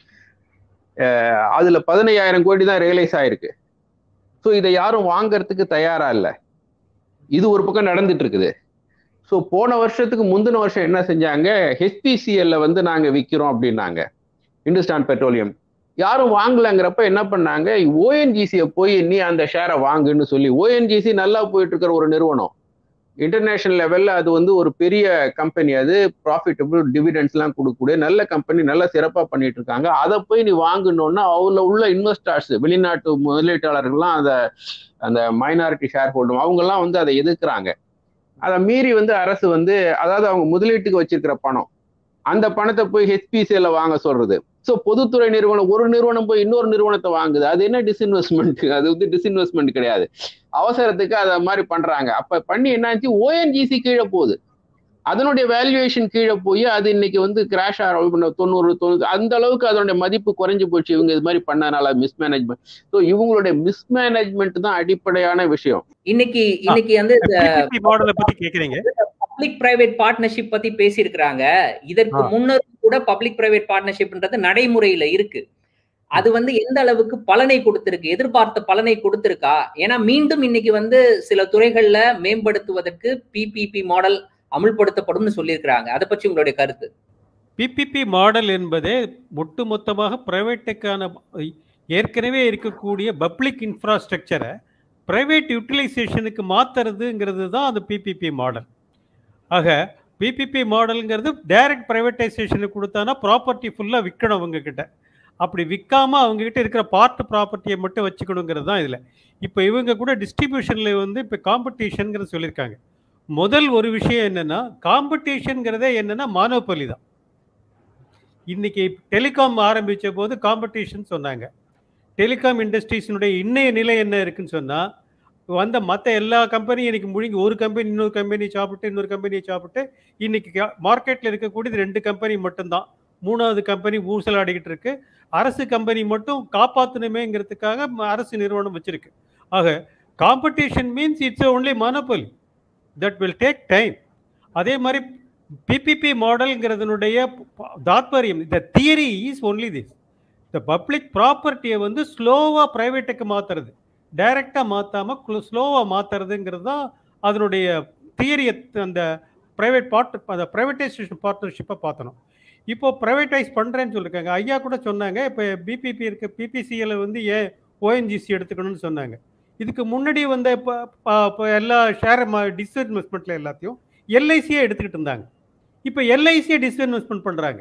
அதுல பதினையாயிரம் கோடி தான் ரியலைஸ் ஆயிருக்கு ஸோ இதை யாரும் வாங்கறதுக்கு தயாரா இல்லை இது ஒரு பக்கம் நடந்துட்டு இருக்குது ஸோ போன வருஷத்துக்கு முந்தின வருஷம் என்ன செஞ்சாங்க ஹெச்பிசிஎல்ல வந்து நாங்க விற்கிறோம் அப்படின்னாங்க இந்துஸ்தான் பெட்ரோலியம் யாரும் வாங்கலங்கிறப்ப என்ன பண்ணாங்க ஓஎன்ஜிசியை போய் நீ அந்த ஷேரை வாங்குன்னு சொல்லி ஓஎன்ஜிசி நல்லா போயிட்டு இருக்கிற ஒரு நிறுவனம் இன்டர்நேஷனல் லெவல்ல அது வந்து ஒரு பெரிய கம்பெனி அது ப்ராஃபிட்டபிள் டிவிடெண்ட்ஸ் எல்லாம் கொடுக்கக்கூடிய நல்ல கம்பெனி நல்லா சிறப்பா பண்ணிட்டு இருக்காங்க அதை போய் நீ வாங்கணும்னா அவங்கள உள்ள இன்வெஸ்டர்ஸ் வெளிநாட்டு முதலீட்டாளர்கள்லாம் அந்த அந்த மைனாரிட்டி ஷேர் ஹோல்டர் அவங்க எல்லாம் வந்து அதை எதிர்க்கிறாங்க அதை மீறி வந்து அரசு வந்து அதாவது அவங்க முதலீட்டுக்கு வச்சிருக்கிற பணம் அந்த பணத்தை போய் ஹெச்பிசிஎல்ல வாங்க சொல்றது ஸோ பொதுத்துறை நிறுவனம் ஒரு நிறுவனம் போய் இன்னொரு நிறுவனத்தை வாங்குது அது என்ன டிஸ்இன்வெஸ்ட்மெண்ட் அது வந்து டிஸ்இன்வெஸ்ட்மெண்ட் கிடையாது அவசரத்துக்கு அதை மாதிரி பண்றாங்க அப்ப பண்ணி என்னாச்சு ஓஎன்ஜிசி கீழே போகுது அதனுடைய வேல்யூவேஷன் கீழே போய் அது இன்னைக்கு வந்து கிராஷ் ஆகிற தொண்ணூறு தொண்ணூறு அந்த அளவுக்கு அதனுடைய மதிப்பு குறைஞ்சு போச்சு இவங்க இது மாதிரி பண்ணனால மிஸ்மேனேஜ்மெண்ட் ஸோ இவங்களுடைய மிஸ்மேனேஜ்மெண்ட் தான் அடிப்படையான விஷயம் இன்னைக்கு இன்னைக்கு வந்து PPP மாடலை பத்தி கேக்குறீங்க பப்ளிக் பிரைவேட் பார்ட்னர்ஷிப் பத்தி பேசியிருக்கிறாங்க இதற்கு ஆ. முன்னர் கூட பப்ளிக் பிரைவேட் பார்ட்னர்ஷிப்ன்றது நடைமுறையில இருக்கு அது வந்து எந்த அளவுக்கு பலனை கொடுத்திருக்கு எதிர்பார்த்த பலனை கொடுத்திருக்கா ஏன்னா மீண்டும் இன்னைக்கு வந்து சில துறைகள்ல மேம்படுத்துவதற்கு பிபிபி மாடல் அமுல்படுத்தப்படும்னு சொல்லியிருக்கிறாங்க அதை பற்றி உங்களுடைய கருத்து பிபிபி மாடல் என்பதே ஒட்டுமொத்தமாக பிரைவேட்டுக்கான ஏற்கனவே இருக்கக்கூடிய பப்ளிக் இன்ஃப்ராஸ்ட்ரக்சரை பிரைவேட் யூட்டிலைசேஷனுக்கு மாத்துறதுங்கிறது தான் அந்த பிபிபி மாடல் ஆக பிபிபி மாடலுங்கிறது டைரக்ட் ப்ரைவேட்டைசேஷனுக்கு கொடுத்தானா ப்ராப்பர்ட்டி ஃபுல்லாக விற்கணும் அவங்க கிட்ட அப்படி விற்காம அவங்க கிட்ட இருக்கிற பார்ட் ப்ராப்பர்ட்டியை மட்டும் வச்சுக்கணுங்கிறது தான் இதில் இப்போ இவங்க கூட டிஸ்ட்ரிபியூஷனில் வந்து இப்போ காம்படிஷனுங்கிறது சொல்லியிருக்காங்க முதல் ஒரு விஷயம் என்னன்னா காம்படிஷனுங்கிறதே என்னன்னா மானோபலி தான் இன்னைக்கு டெலிகாம் ஆரம்பிச்ச போது காம்படிஷன் சொன்னாங்க டெலிகாம் இண்டஸ்ட்ரீஸினுடைய இன்னைய நிலை என்ன இருக்குன்னு சொன்னா வந்த மற்ற எல்லா கம்பெனியும் இன்னைக்கு முழுங்கி ஒரு கம்பெனி இன்னொரு கம்பெனி சாப்பிட்டு இன்னொரு கம்பெனியை சாப்பிட்டு இன்னைக்கு மார்க்கெட்டில் இருக்கக்கூடியது ரெண்டு கம்பெனி மட்டும்தான் மூணாவது கம்பெனி ஊசலாடிக்கிட்டு இருக்கு அரசு கம்பெனி மட்டும் காப்பாற்றணுமேங்கிறதுக்காக ம- அரசு நிறுவனம் வச்சிருக்கு ஆக competition means it's only monopoly that will take time அதே மாதிரி பிபிபி மாடல்ங்கிறதுனுடைய ப- தாத்பரியம் the theory is only this இந்த பப்ளிக் ப்ராப்பர்ட்டியை வந்து ஸ்லோவாக ப்ரைவேட்டுக்கு மாற்றுறது டைரெக்டாக மாற்றாமல் ஸ்லோவாக மாற்றுறதுங்கிறது தான் அதனுடைய தியரியை அந்த ப்ரைவேட் பார்ட் அந்த ப்ரைவேட்டைசேஷன் பார்ட்னர்ஷிப்பை பார்த்தணும் இப்போ ப்ரைவேட்டைஸ் பண்ணுறேன்னு சொல்லியிருக்காங்க ஐயா கூட சொன்னாங்க இப்போ பிபிபி இருக்க பிபிசியில் வந்து ஏன் ஓஎன்ஜிசி எடுத்துக்கணும்னு சொன்னாங்க இதுக்கு முன்னாடி வந்த இப்போ இப்போ எல்லா ஷேர் டிஸ்இன்வெஸ்ட்மெண்ட்டில் எல்லாத்தையும் எல்ஐசியே எடுத்துக்கிட்டு இருந்தாங்க இப்போ எல்ஐசியை டிஸ்இன்வெஸ்ட்மெண்ட் பண்ணுறாங்க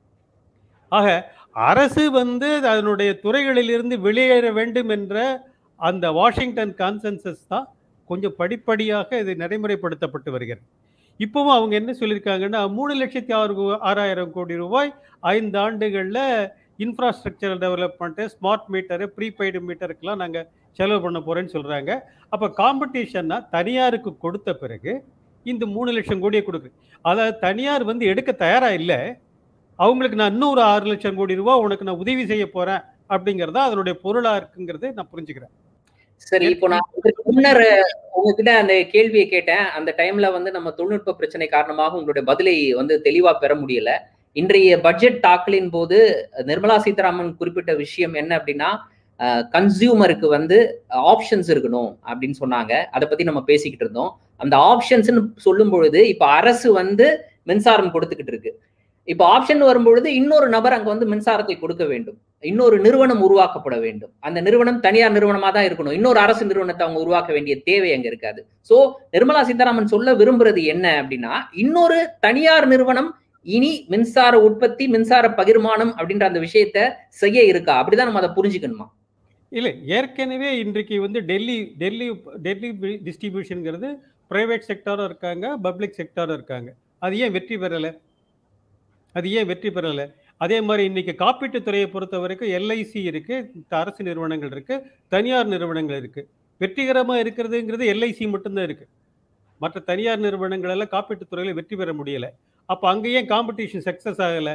ஆக அரசு வந்து அதனுடைய துறைகளிலிருந்து வெளியேற வேண்டும் என்ற அந்த வாஷிங்டன் கான்சென்சஸ் தான் கொஞ்சம் படிப்படியாக இது நடைமுறைப்படுத்தப்பட்டு வருகிறது இப்போவும் அவங்க என்ன சொல்லியிருக்காங்கன்னா மூணு லட்சத்தி ஆறு கு- ஆறாயிரம் கோடி ரூபாய் ஐந்து ஆண்டுகளில் infrastructural development smart meter prepaid மீட்டருக்கெல்லாம் நாங்கள் செலவு பண்ண போகிறேன்னு சொல்கிறாங்க அப்போ காம்படிஷன்னா தனியாருக்கு கொடுத்த பிறகு இந்த மூணு லட்சம் கோடியை கொடுக்கு அதாவது தனியார் வந்து எடுக்க தயாராக இல்லை அவங்களுக்கு நான் இன்னும் ஒரு ஆறு லட்சம் கோடி ரூபாய் உனக்கு நான் உதவி செய்ய போகிறேன் அப்படிங்கிறதா அதனுடைய பொருளாக இருக்குங்கிறது நான் புரிஞ்சுக்கிறேன் சரி இப்போ நான் இதற்கு முன்னர் உங்ககிட்ட அந்த கேள்வியை கேட்டேன் அந்த டைம்ல வந்து நம்ம தொழில்நுட்ப பிரச்சனை காரணமாக உங்களுடைய பதிலை வந்து தெளிவா பெற முடியல இன்றைய பட்ஜெட் தாக்கலின் போது நிர்மலா சீதாராமன் குறிப்பிட்ட விஷயம் என்ன அப்படின்னா கன்சியூமருக்கு வந்து ஆப்ஷன்ஸ் இருக்கணும் அப்படின்னு சொன்னாங்க அதை பத்தி நம்ம பேசிக்கிட்டு இருந்தோம் அந்த ஆப்ஷன்ஸ்னு சொல்லும் பொழுது இப்ப அரசு வந்து மின்சாரம் கொடுத்துக்கிட்டு இருக்கு இப்ப ஆப்ஷன் வரும்பொழுது இன்னொரு நபர் அங்க வந்து மின்சாரத்தை கொடுக்க வேண்டும் இன்னொரு நிறுவனம் உருவாக்கப்பட வேண்டும் அந்த நிறுவனம் தனியார் நிறுவனமா தான் இருக்கணும் இன்னொரு அரசு நிறுவனத்தை அவங்க உருவாக்க வேண்டிய தேவை அங்க இருக்காது சோ நிர்மலா சீதாராமன் சொல்ல விரும்புறது என்ன அப்படின்னா இன்னொரு தனியார் நிறுவனம் இனி மின்சார உற்பத்தி மின்சார பகிர்மானம் அப்படின்ற அந்த விஷயத்த செய்ய இருக்கா அப்படிதான் நம்ம அதை புரிஞ்சுக்கணுமா இல்லை ஏற்கனவே இன்றைக்கு வந்து டெல்லி டெல்லி டெல்லி டிஸ்ட்ரிபியூஷனுங்கிறது ப்ரைவேட் செக்டாரும் இருக்காங்க பப்ளிக் செக்டாரும் இருக்காங்க அது ஏன் வெற்றி பெறலை அது ஏன் வெற்றி பெறலை அதே மாதிரி இன்னைக்கு காப்பீட்டுத் துறையை பொறுத்த வரைக்கும் எல்ஐசி இருக்கு அரசு நிறுவனங்கள் இருக்கு தனியார் நிறுவனங்கள் இருக்கு வெற்றிகரமாக இருக்கிறதுங்கிறது எல்ஐசி மட்டும்தான் இருக்கு மற்ற தனியார் நிறுவனங்கள் எல்லாம் காப்பீட்டுத் துறையில வெற்றி பெற முடியல அப்போ அங்கே ஏன் காம்படிஷன் சக்ஸஸ் ஆகலை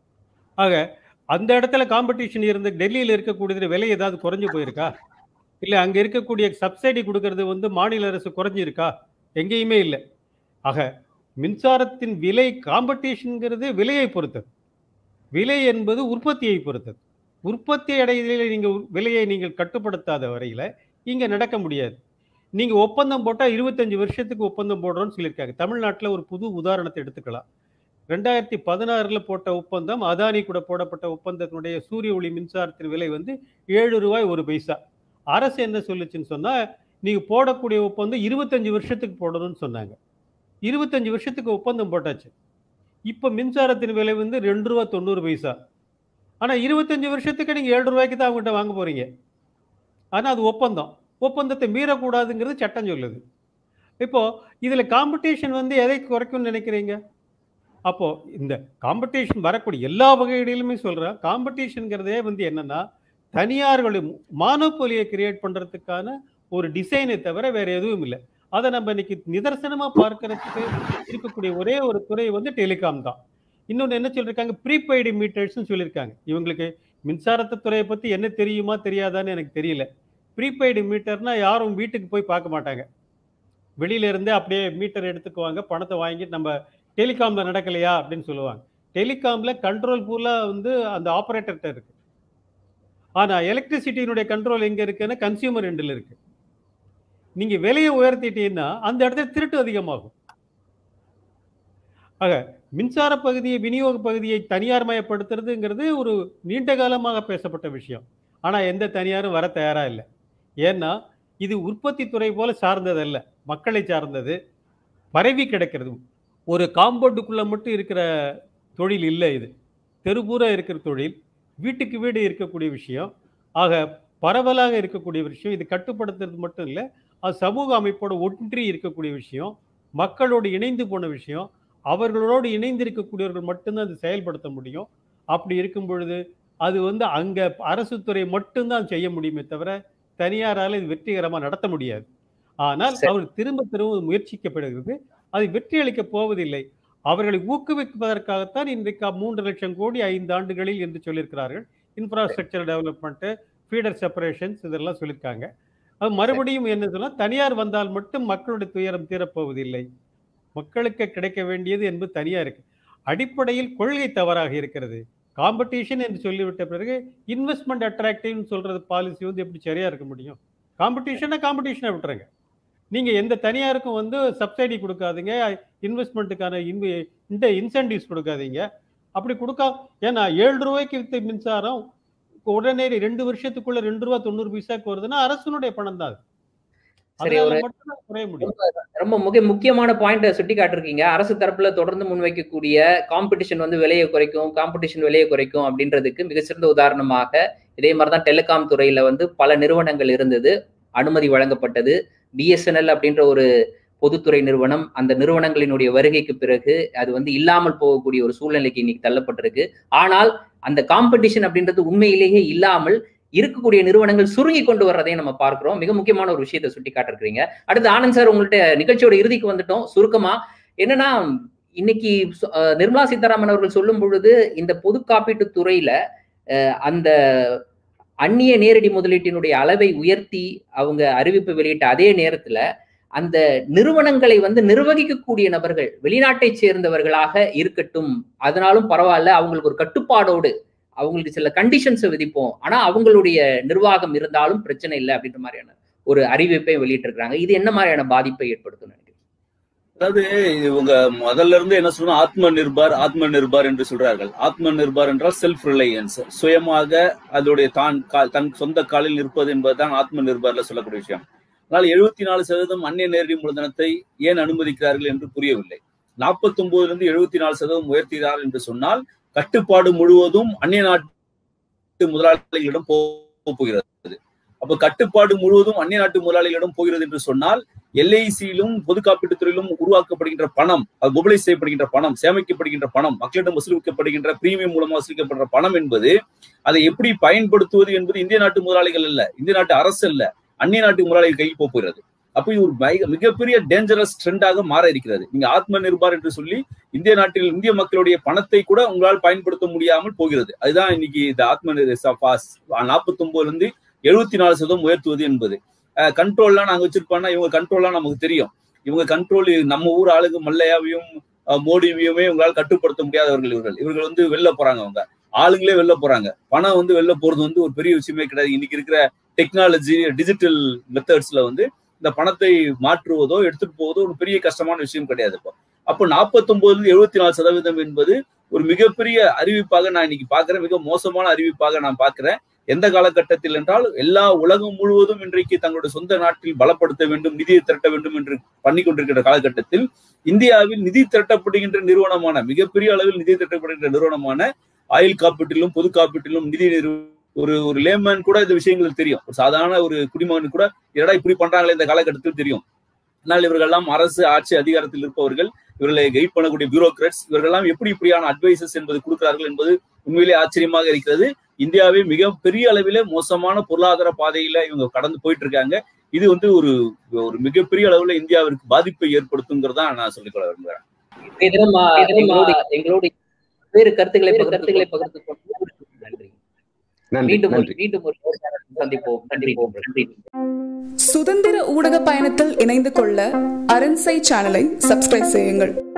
ஆக அந்த இடத்துல காம்படிஷன் இருந்து டெல்லியில் இருக்கக்கூடியது விலை ஏதாவது குறைஞ்சு போயிருக்கா இல்லை அங்கே இருக்கக்கூடிய சப்சிடி கொடுக்கறது வந்து மாநில அரசு குறைஞ்சிருக்கா எங்கேயுமே இல்லை ஆக மின்சாரத்தின் விலை காம்படிஷனுங்கிறது விலையை பொறுத்தது விலை என்பது உற்பத்தியை பொறுத்தது உற்பத்தி அடைவதில் நீங்கள் விலையை நீங்கள் கட்டுப்படுத்தாத வரையில் இங்கே நடக்க முடியாது நீங்கள் ஒப்பந்தம் போட்டால் இருபத்தஞ்சு வருஷத்துக்கு ஒப்பந்தம் போடுறோம்னு சொல்லியிருக்காங்க தமிழ்நாட்டில் ஒரு புது உதாரணத்தை எடுத்துக்கலாம் ரெண்டாயிரத்தி பதினாறில் போட்ட ஒப்பந்தம் அதானி கூட போடப்பட்ட ஒப்பந்தத்தினுடைய சூரிய ஒளி மின்சாரத்தின் விலை வந்து ஏழு ரூபாய் ஒரு பைசா அரசு என்ன சொல்லுச்சுன்னு சொன்னால் நீங்க போடக்கூடிய ஒப்பந்தம் இருபத்தஞ்சு வருஷத்துக்கு போடணும்னு சொன்னாங்க இருபத்தஞ்சு வருஷத்துக்கு ஒப்பந்தம் போட்டாச்சு இப்போ மின்சாரத்தின் விலை வந்து ரெண்டு ரூபா தொண்ணூறு பைசா ஆனால் இருபத்தஞ்சு வருஷத்துக்கு நீங்கள் ஏழு ரூபாய்க்கு தான் அவங்ககிட்ட வாங்க போறீங்க ஆனால் அது ஒப்பந்தம் ஒப்பந்தத்தை மீறக்கூடாதுங்கிறது சட்டம் சொல்லுது இப்போ இதில் காம்படிஷன் வந்து எதை குறைக்கும்னு நினைக்கிறீங்க அப்போ இந்த காம்படிஷன் வரக்கூடிய எல்லா வகைகளிலுமே சொல்கிறேன் காம்படிஷனுங்கிறதே வந்து என்னன்னா தனியார்களுடைய மானோபோலியை கிரியேட் பண்ணுறதுக்கான ஒரு டிசைனை தவிர வேற எதுவும் இல்லை அதை நம்ம இன்னைக்கு நிதர்சனமா பார்க்கறதுக்கு இருக்கக்கூடிய ஒரே ஒரு துறை வந்து டெலிகாம் தான் இன்னொன்று என்ன சொல்லியிருக்காங்க ப்ரீபெய்டு மீட்டர்ஸ்னு சொல்லியிருக்காங்க இவங்களுக்கு மின்சாரத்து துறையை பற்றி என்ன தெரியுமா தெரியாதான்னு எனக்கு தெரியல ப்ரீபெய்டு மீட்டர்னா யாரும் வீட்டுக்கு போய் பார்க்க மாட்டாங்க வெளியில இருந்தே அப்படியே மீட்டர் எடுத்துக்குவாங்க பணத்தை வாங்கிட்டு நம்ம டெலிகாம்ல நடக்கலையா அப்படின்னு சொல்லுவாங்க டெலிகாம்ல கண்ட்ரோல் பூலா வந்து அந்த ஆப்ரேட்டர்கிட்ட இருக்கு ஆனா எலக்ட்ரிசிட்டியினுடைய கண்ட்ரோல் எங்க இருக்குன்னா கன்சியூமர் எண்டில் இருக்கு நீங்க விலையை உயர்த்திட்டீங்கன்னா அந்த இடத்துல திருட்டு அதிகமாகும் ஆக மின்சார பகுதியை விநியோக பகுதியை தனியார் மயப்படுத்துறதுங்கிறது ஒரு நீண்ட காலமாக பேசப்பட்ட விஷயம் ஆனா எந்த தனியாரும் வர தயாரா இல்லை ஏன்னா இது உற்பத்தி துறை போல சார்ந்ததல்ல மக்களை சார்ந்தது பரவி கிடக்கிறது ஒரு காம்பவுண்டுக்குள்ள மட்டும் இருக்கிற தொழில் இல்லை இது தெருபூரா இருக்கிற தொழில் வீட்டுக்கு வீடு இருக்கக்கூடிய விஷயம் ஆக பரவலாக இருக்கக்கூடிய விஷயம் இது கட்டுப்படுத்துறது மட்டும் இல்லை அது சமூக அமைப்போட ஒன்றி இருக்கக்கூடிய விஷயம் மக்களோடு இணைந்து போன விஷயம் அவர்களோடு இணைந்து இருக்கக்கூடியவர்கள் மட்டும்தான் அது செயல்படுத்த முடியும் அப்படி இருக்கும் பொழுது அது வந்து அங்க அரசு துறை மட்டும்தான் செய்ய முடியுமே தவிர தனியாரால் இது வெற்றிகரமாக நடத்த முடியாது ஆனால் சரி. அவர் திரும்ப திரும்ப முயற்சிக்கப்படுகிறது அது வெற்றி அளிக்கப் போவதில்லை அவர்களை ஊக்குவிப்பதற்காகத்தான் இன்றைக்கு மூன்று லட்சம் கோடி ஐந்து ஆண்டுகளில் என்று சொல்லியிருக்கிறார்கள் இன்ஃப்ராஸ்ட்ரக்சர் டெவலப்மெண்ட் ஃபீடர் செப்பரேஷன்ஸ் இதெல்லாம் சொல்லியிருக்காங்க அது மறுபடியும் என்ன சொன்னா தனியார் வந்தால் மட்டும் மக்களுடைய துயரம் தீரப்போவதில்லை மக்களுக்கு கிடைக்க வேண்டியது என்பது தனியா இருக்கு அடிப்படையில் கொள்கை தவறாக இருக்கிறது காம்படிஷன் என்று சொல்லிவிட்ட பிறகு இன்வெஸ்ட்மெண்ட் அட்ராக்டிவ்னு சொல்றது பாலிசி வந்து எப்படி சரியா இருக்க முடியும் காம்படிஷனை காம்படிஷனை விட்டுருங்க நீங்க எந்த தனியாருக்கும் வந்து சப்சிடி கொடுக்காதீங்க இன்வெஸ்ட்மெண்ட்டுக்கான இந்த இன்சென்டிவ்ஸ் கொடுக்காதீங்க அப்படி கொடுக்கா ஏன்னா ஏழு ரூபாய்க்கு வித்த மின்சாரம் உடனே ரெண்டு வருஷத்துக்குள்ள ரெண்டு ரூபா தொண்ணூறு பைசாக்கு வருதுன்னா அரசனுடைய பணம் தான் அது. சரி, அதனால ஒரு- மட்டும் தான் குறைய முடியும் ரொம்ப முக்கிய முக்கியமான பாயிண்ட சுட்டி காட்டிருக்கீங்க அரசு தரப்புல தொடர்ந்து முன்வைக்கக்கூடிய காம்படிஷன் வந்து விலையை குறைக்கும் காம்படிஷன் விலையை குறைக்கும் அப்படின்றதுக்கு மிகச்சிறந்த உதாரணமாக இதே மாதிரிதான் டெலிகாம் துறையில வந்து பல நிறுவனங்கள் இருந்தது அனுமதி வழங்கப்பட்டது பிஎஸ்என்எல் அப்படின்ற ஒரு பொதுத்துறை நிறுவனம் அந்த நிறுவனங்களினுடைய வருகைக்கு பிறகு அது வந்து இல்லாமல் போகக்கூடிய ஒரு சூழ்நிலைக்கு இன்னைக்கு தள்ளப்பட்டிருக்கு ஆனால் அந்த காம்படிஷன் அப்படின்றது உண்மையிலேயே இல்லாமல் இருக்கக்கூடிய நிறுவனங்கள் சுருங்கி கொண்டு வர்றதையும் நம்ம பார்க்கிறோம் மிக முக்கியமான ஒரு விஷயத்தை சுட்டி காட்டிருக்கிறீங்க அடுத்து ஆனந்த் சார் உங்கள்ட்ட நிகழ்ச்சியோட இறுதிக்கு வந்துட்டோம் சுருக்கமா என்னன்னா இன்னைக்கு சு- அஹ் நிர்மலா சீதாராமன் அவர்கள் சொல்லும் பொழுது இந்த பொது காப்பீட்டு துறையில அஹ், அந்த அந்நிய நேரடி முதலீட்டினுடைய அளவை உயர்த்தி அவங்க அறிவிப்பு வெளியிட்ட அதே நேரத்துல அந்த நிறுவனங்களை வந்து நிர்வகிக்கக்கூடிய நபர்கள் வெளிநாட்டை சேர்ந்தவர்களாக இருக்கட்டும் அதனாலும் பரவாயில்ல அவங்களுக்கு ஒரு கட்டுப்பாடோடு அவங்களுக்கு சில கண்டிஷன்ஸை விதிப்போம் ஆனா அவங்களுடைய நிர்வாகம் இருந்தாலும் பிரச்சனை இல்லை அப்படின்ற மாதிரியான ஒரு அறிவிப்பை வெளியிட்டிருக்கிறாங்க இது என்ன மாதிரியான பாதிப்பை ஏற்படுத்தும் நினைக்கிறீங்க அதாவது இவங்க முதல்ல இருந்து என்ன சொல்றோம் ஆத்ம நிர்பார் ஆத்ம நிர்பார் என்று சொல்றார்கள் ஆத்ம நிர்பார் என்றால் செல்ஃப் ரிலையன்ஸ் சுயமாக அதோடைய தான் கா- தன் சொந்த காலில் நிற்பது என்பதுதான் ஆத்ம நிர்பார்ல சொல்லக்கூடிய விஷயம் ஆனால் எழுபத்தி நாலு சதவீதம் அந்நிய நேரடி மூலதனத்தை ஏன் அனுமதிக்கிறார்கள் என்று புரியவில்லை நாற்பத்தி ஒன்பதுல இருந்து எழுபத்தி நாலு சதவீதம் உயர்த்தினார் என்று சொன்னால் கட்டுப்பாடு முழுவதும் அந்நிய நாட்டு முதலாளிகளிடம் போ- போகிறது அப்ப கட்டுப்பாடு முழுவதும் அந்நிய நாட்டு முதலாளிகளிடம் போகிறது என்று சொன்னால் எல்ஐசியிலும் பொது காப்பீட்டுத் துறையிலும் உருவாக்கப்படுகின்ற பணம் அது மொபிலைஸ் செய்யப்படுகின்ற பணம் சேமிக்கப்படுகின்ற பணம் மக்களிடம் வசூலிக்கப்படுகின்ற பிரீமியம் மூலமாக வசூலிக்கப்படுற பணம் என்பது அதை எப்படி பயன்படுத்துவது என்பது இந்திய நாட்டு முதலாளிகள் அல்ல இந்திய நாட்டு அரசு அல்ல அந்நிய நாட்டு முதலாளிகள் கையில் போப் போகிறது அப்ப இது ஒரு மிக- மிகப்பெரிய டேஞ்சரஸ் ட்ரெண்டாக மாற இருக்கிறது நீங்க ஆத்ம நிர்பார் என்று சொல்லி இந்திய நாட்டில் இந்திய மக்களுடைய பணத்தை கூட உங்களால் பயன்படுத்த முடியாமல் போகிறது அதுதான் இன்னைக்கு இந்த ஆத்ம நாற்பத்தி ஒன்பதுல இருந்து எழுபத்தி நாலு சதவீதம் உயர்த்துவது என்பது கண்ட்ரோல்லாம் நாங்க வச்சிருப்போம்னா இவங்க கண்ட்ரோல்லாம் நமக்கு தெரியும் இவங்க கண்ட்ரோல் நம்ம ஊர் ஆளுங்க மல்லையாவையும் அஹ், மோடியையுமே உங்களால் கட்டுப்படுத்த முடியாதவர்கள் இவர்கள் இவர்கள் வந்து வெளில போறாங்க அவங்க ஆளுங்களே வெளில போறாங்க பணம் வந்து வெளில போறது வந்து ஒரு பெரிய விஷயமே கிடையாது இன்னைக்கு இருக்கிற டெக்னாலஜி டிஜிட்டல் மெத்தட்ஸ்ல வந்து இந்த பணத்தை மாற்றுவதோ எடுத்துட்டு போவதோ ஒரு பெரிய கஷ்டமான விஷயம் கிடையாது இப்போ அப்போ நாற்பத்தொன்பதுல இருந்து எழுபத்தி நாலு சதவீதம் என்பது ஒரு மிகப்பெரிய அறிவிப்பாக நான் இன்னைக்கு பாக்குறேன் மிக மோசமான அறிவிப்பாக நான் பாக்குறேன் எந்த காலகட்டத்தில் என்றால் எல்லா உலகம் முழுவதும் இன்றைக்கு தங்களுடைய சொந்த நாட்டில் பலப்படுத்த வேண்டும் நிதியை திரட்ட வேண்டும் என்று பண்ணி கொண்டிருக்கிற காலகட்டத்தில் இந்தியாவில் நிதி திரட்டப்படுகின்ற நிறுவனமான மிகப்பெரிய அளவில் நிதி திரட்டப்படுகின்ற நிறுவனமான ஆயுள் காப்பீட்டிலும் பொது காப்பீட்டிலும் நிதி நிறு ஒரு ஒரு லேமேன் கூட இந்த விஷயங்கள் தெரியும் ஒரு சாதாரண ஒரு குடிமகன் கூட என்னடா இப்படி பண்றாங்களே இந்த காலகட்டத்தில் தெரியும் ஆனால் இவர்கள்லாம் அரசு ஆட்சி அதிகாரத்தில் இருப்பவர்கள் இவர்களை கைட் பண்ணக்கூடிய பியூரோக்ராட்ஸ் இவர்கள்லாம் எப்படி இப்படியான அட்வைசஸ் என்பது கொடுக்கிறார்கள் என்பது உண்மையிலே ஆச்சரியமாக இருக்கிறது இந்தியாவை மிக பெரிய அளவில மோசமான பொருளாதார பாதையில இவங்க கடந்து போயிட்டு இருக்காங்க இது வந்து ஒரு ஒரு மிகப்பெரிய அளவுல இந்தியாவிற்கு பாதிப்பை ஏற்படுத்துங்கிறதா நான் சொல்லிக்கொள்ள விரும்புகிறேன் இன்றைய தினம், ஆ, எங்களோடு எங்களோடு வேறு கருத்துக்களை கருத்துக்களை பகிர்ந்து கொண்டு நன்றி நன்றி மீண்டும் ஒரு- நன்றி மீண்டும் ஒரு சந்திப்போம் நன்றி நன்றி சுதந்திர ஊடக பயணத்தில் இணைந்து கொள்ள அரண்சை சேனலை சப்ஸ்கிரைப் செய்யுங்கள்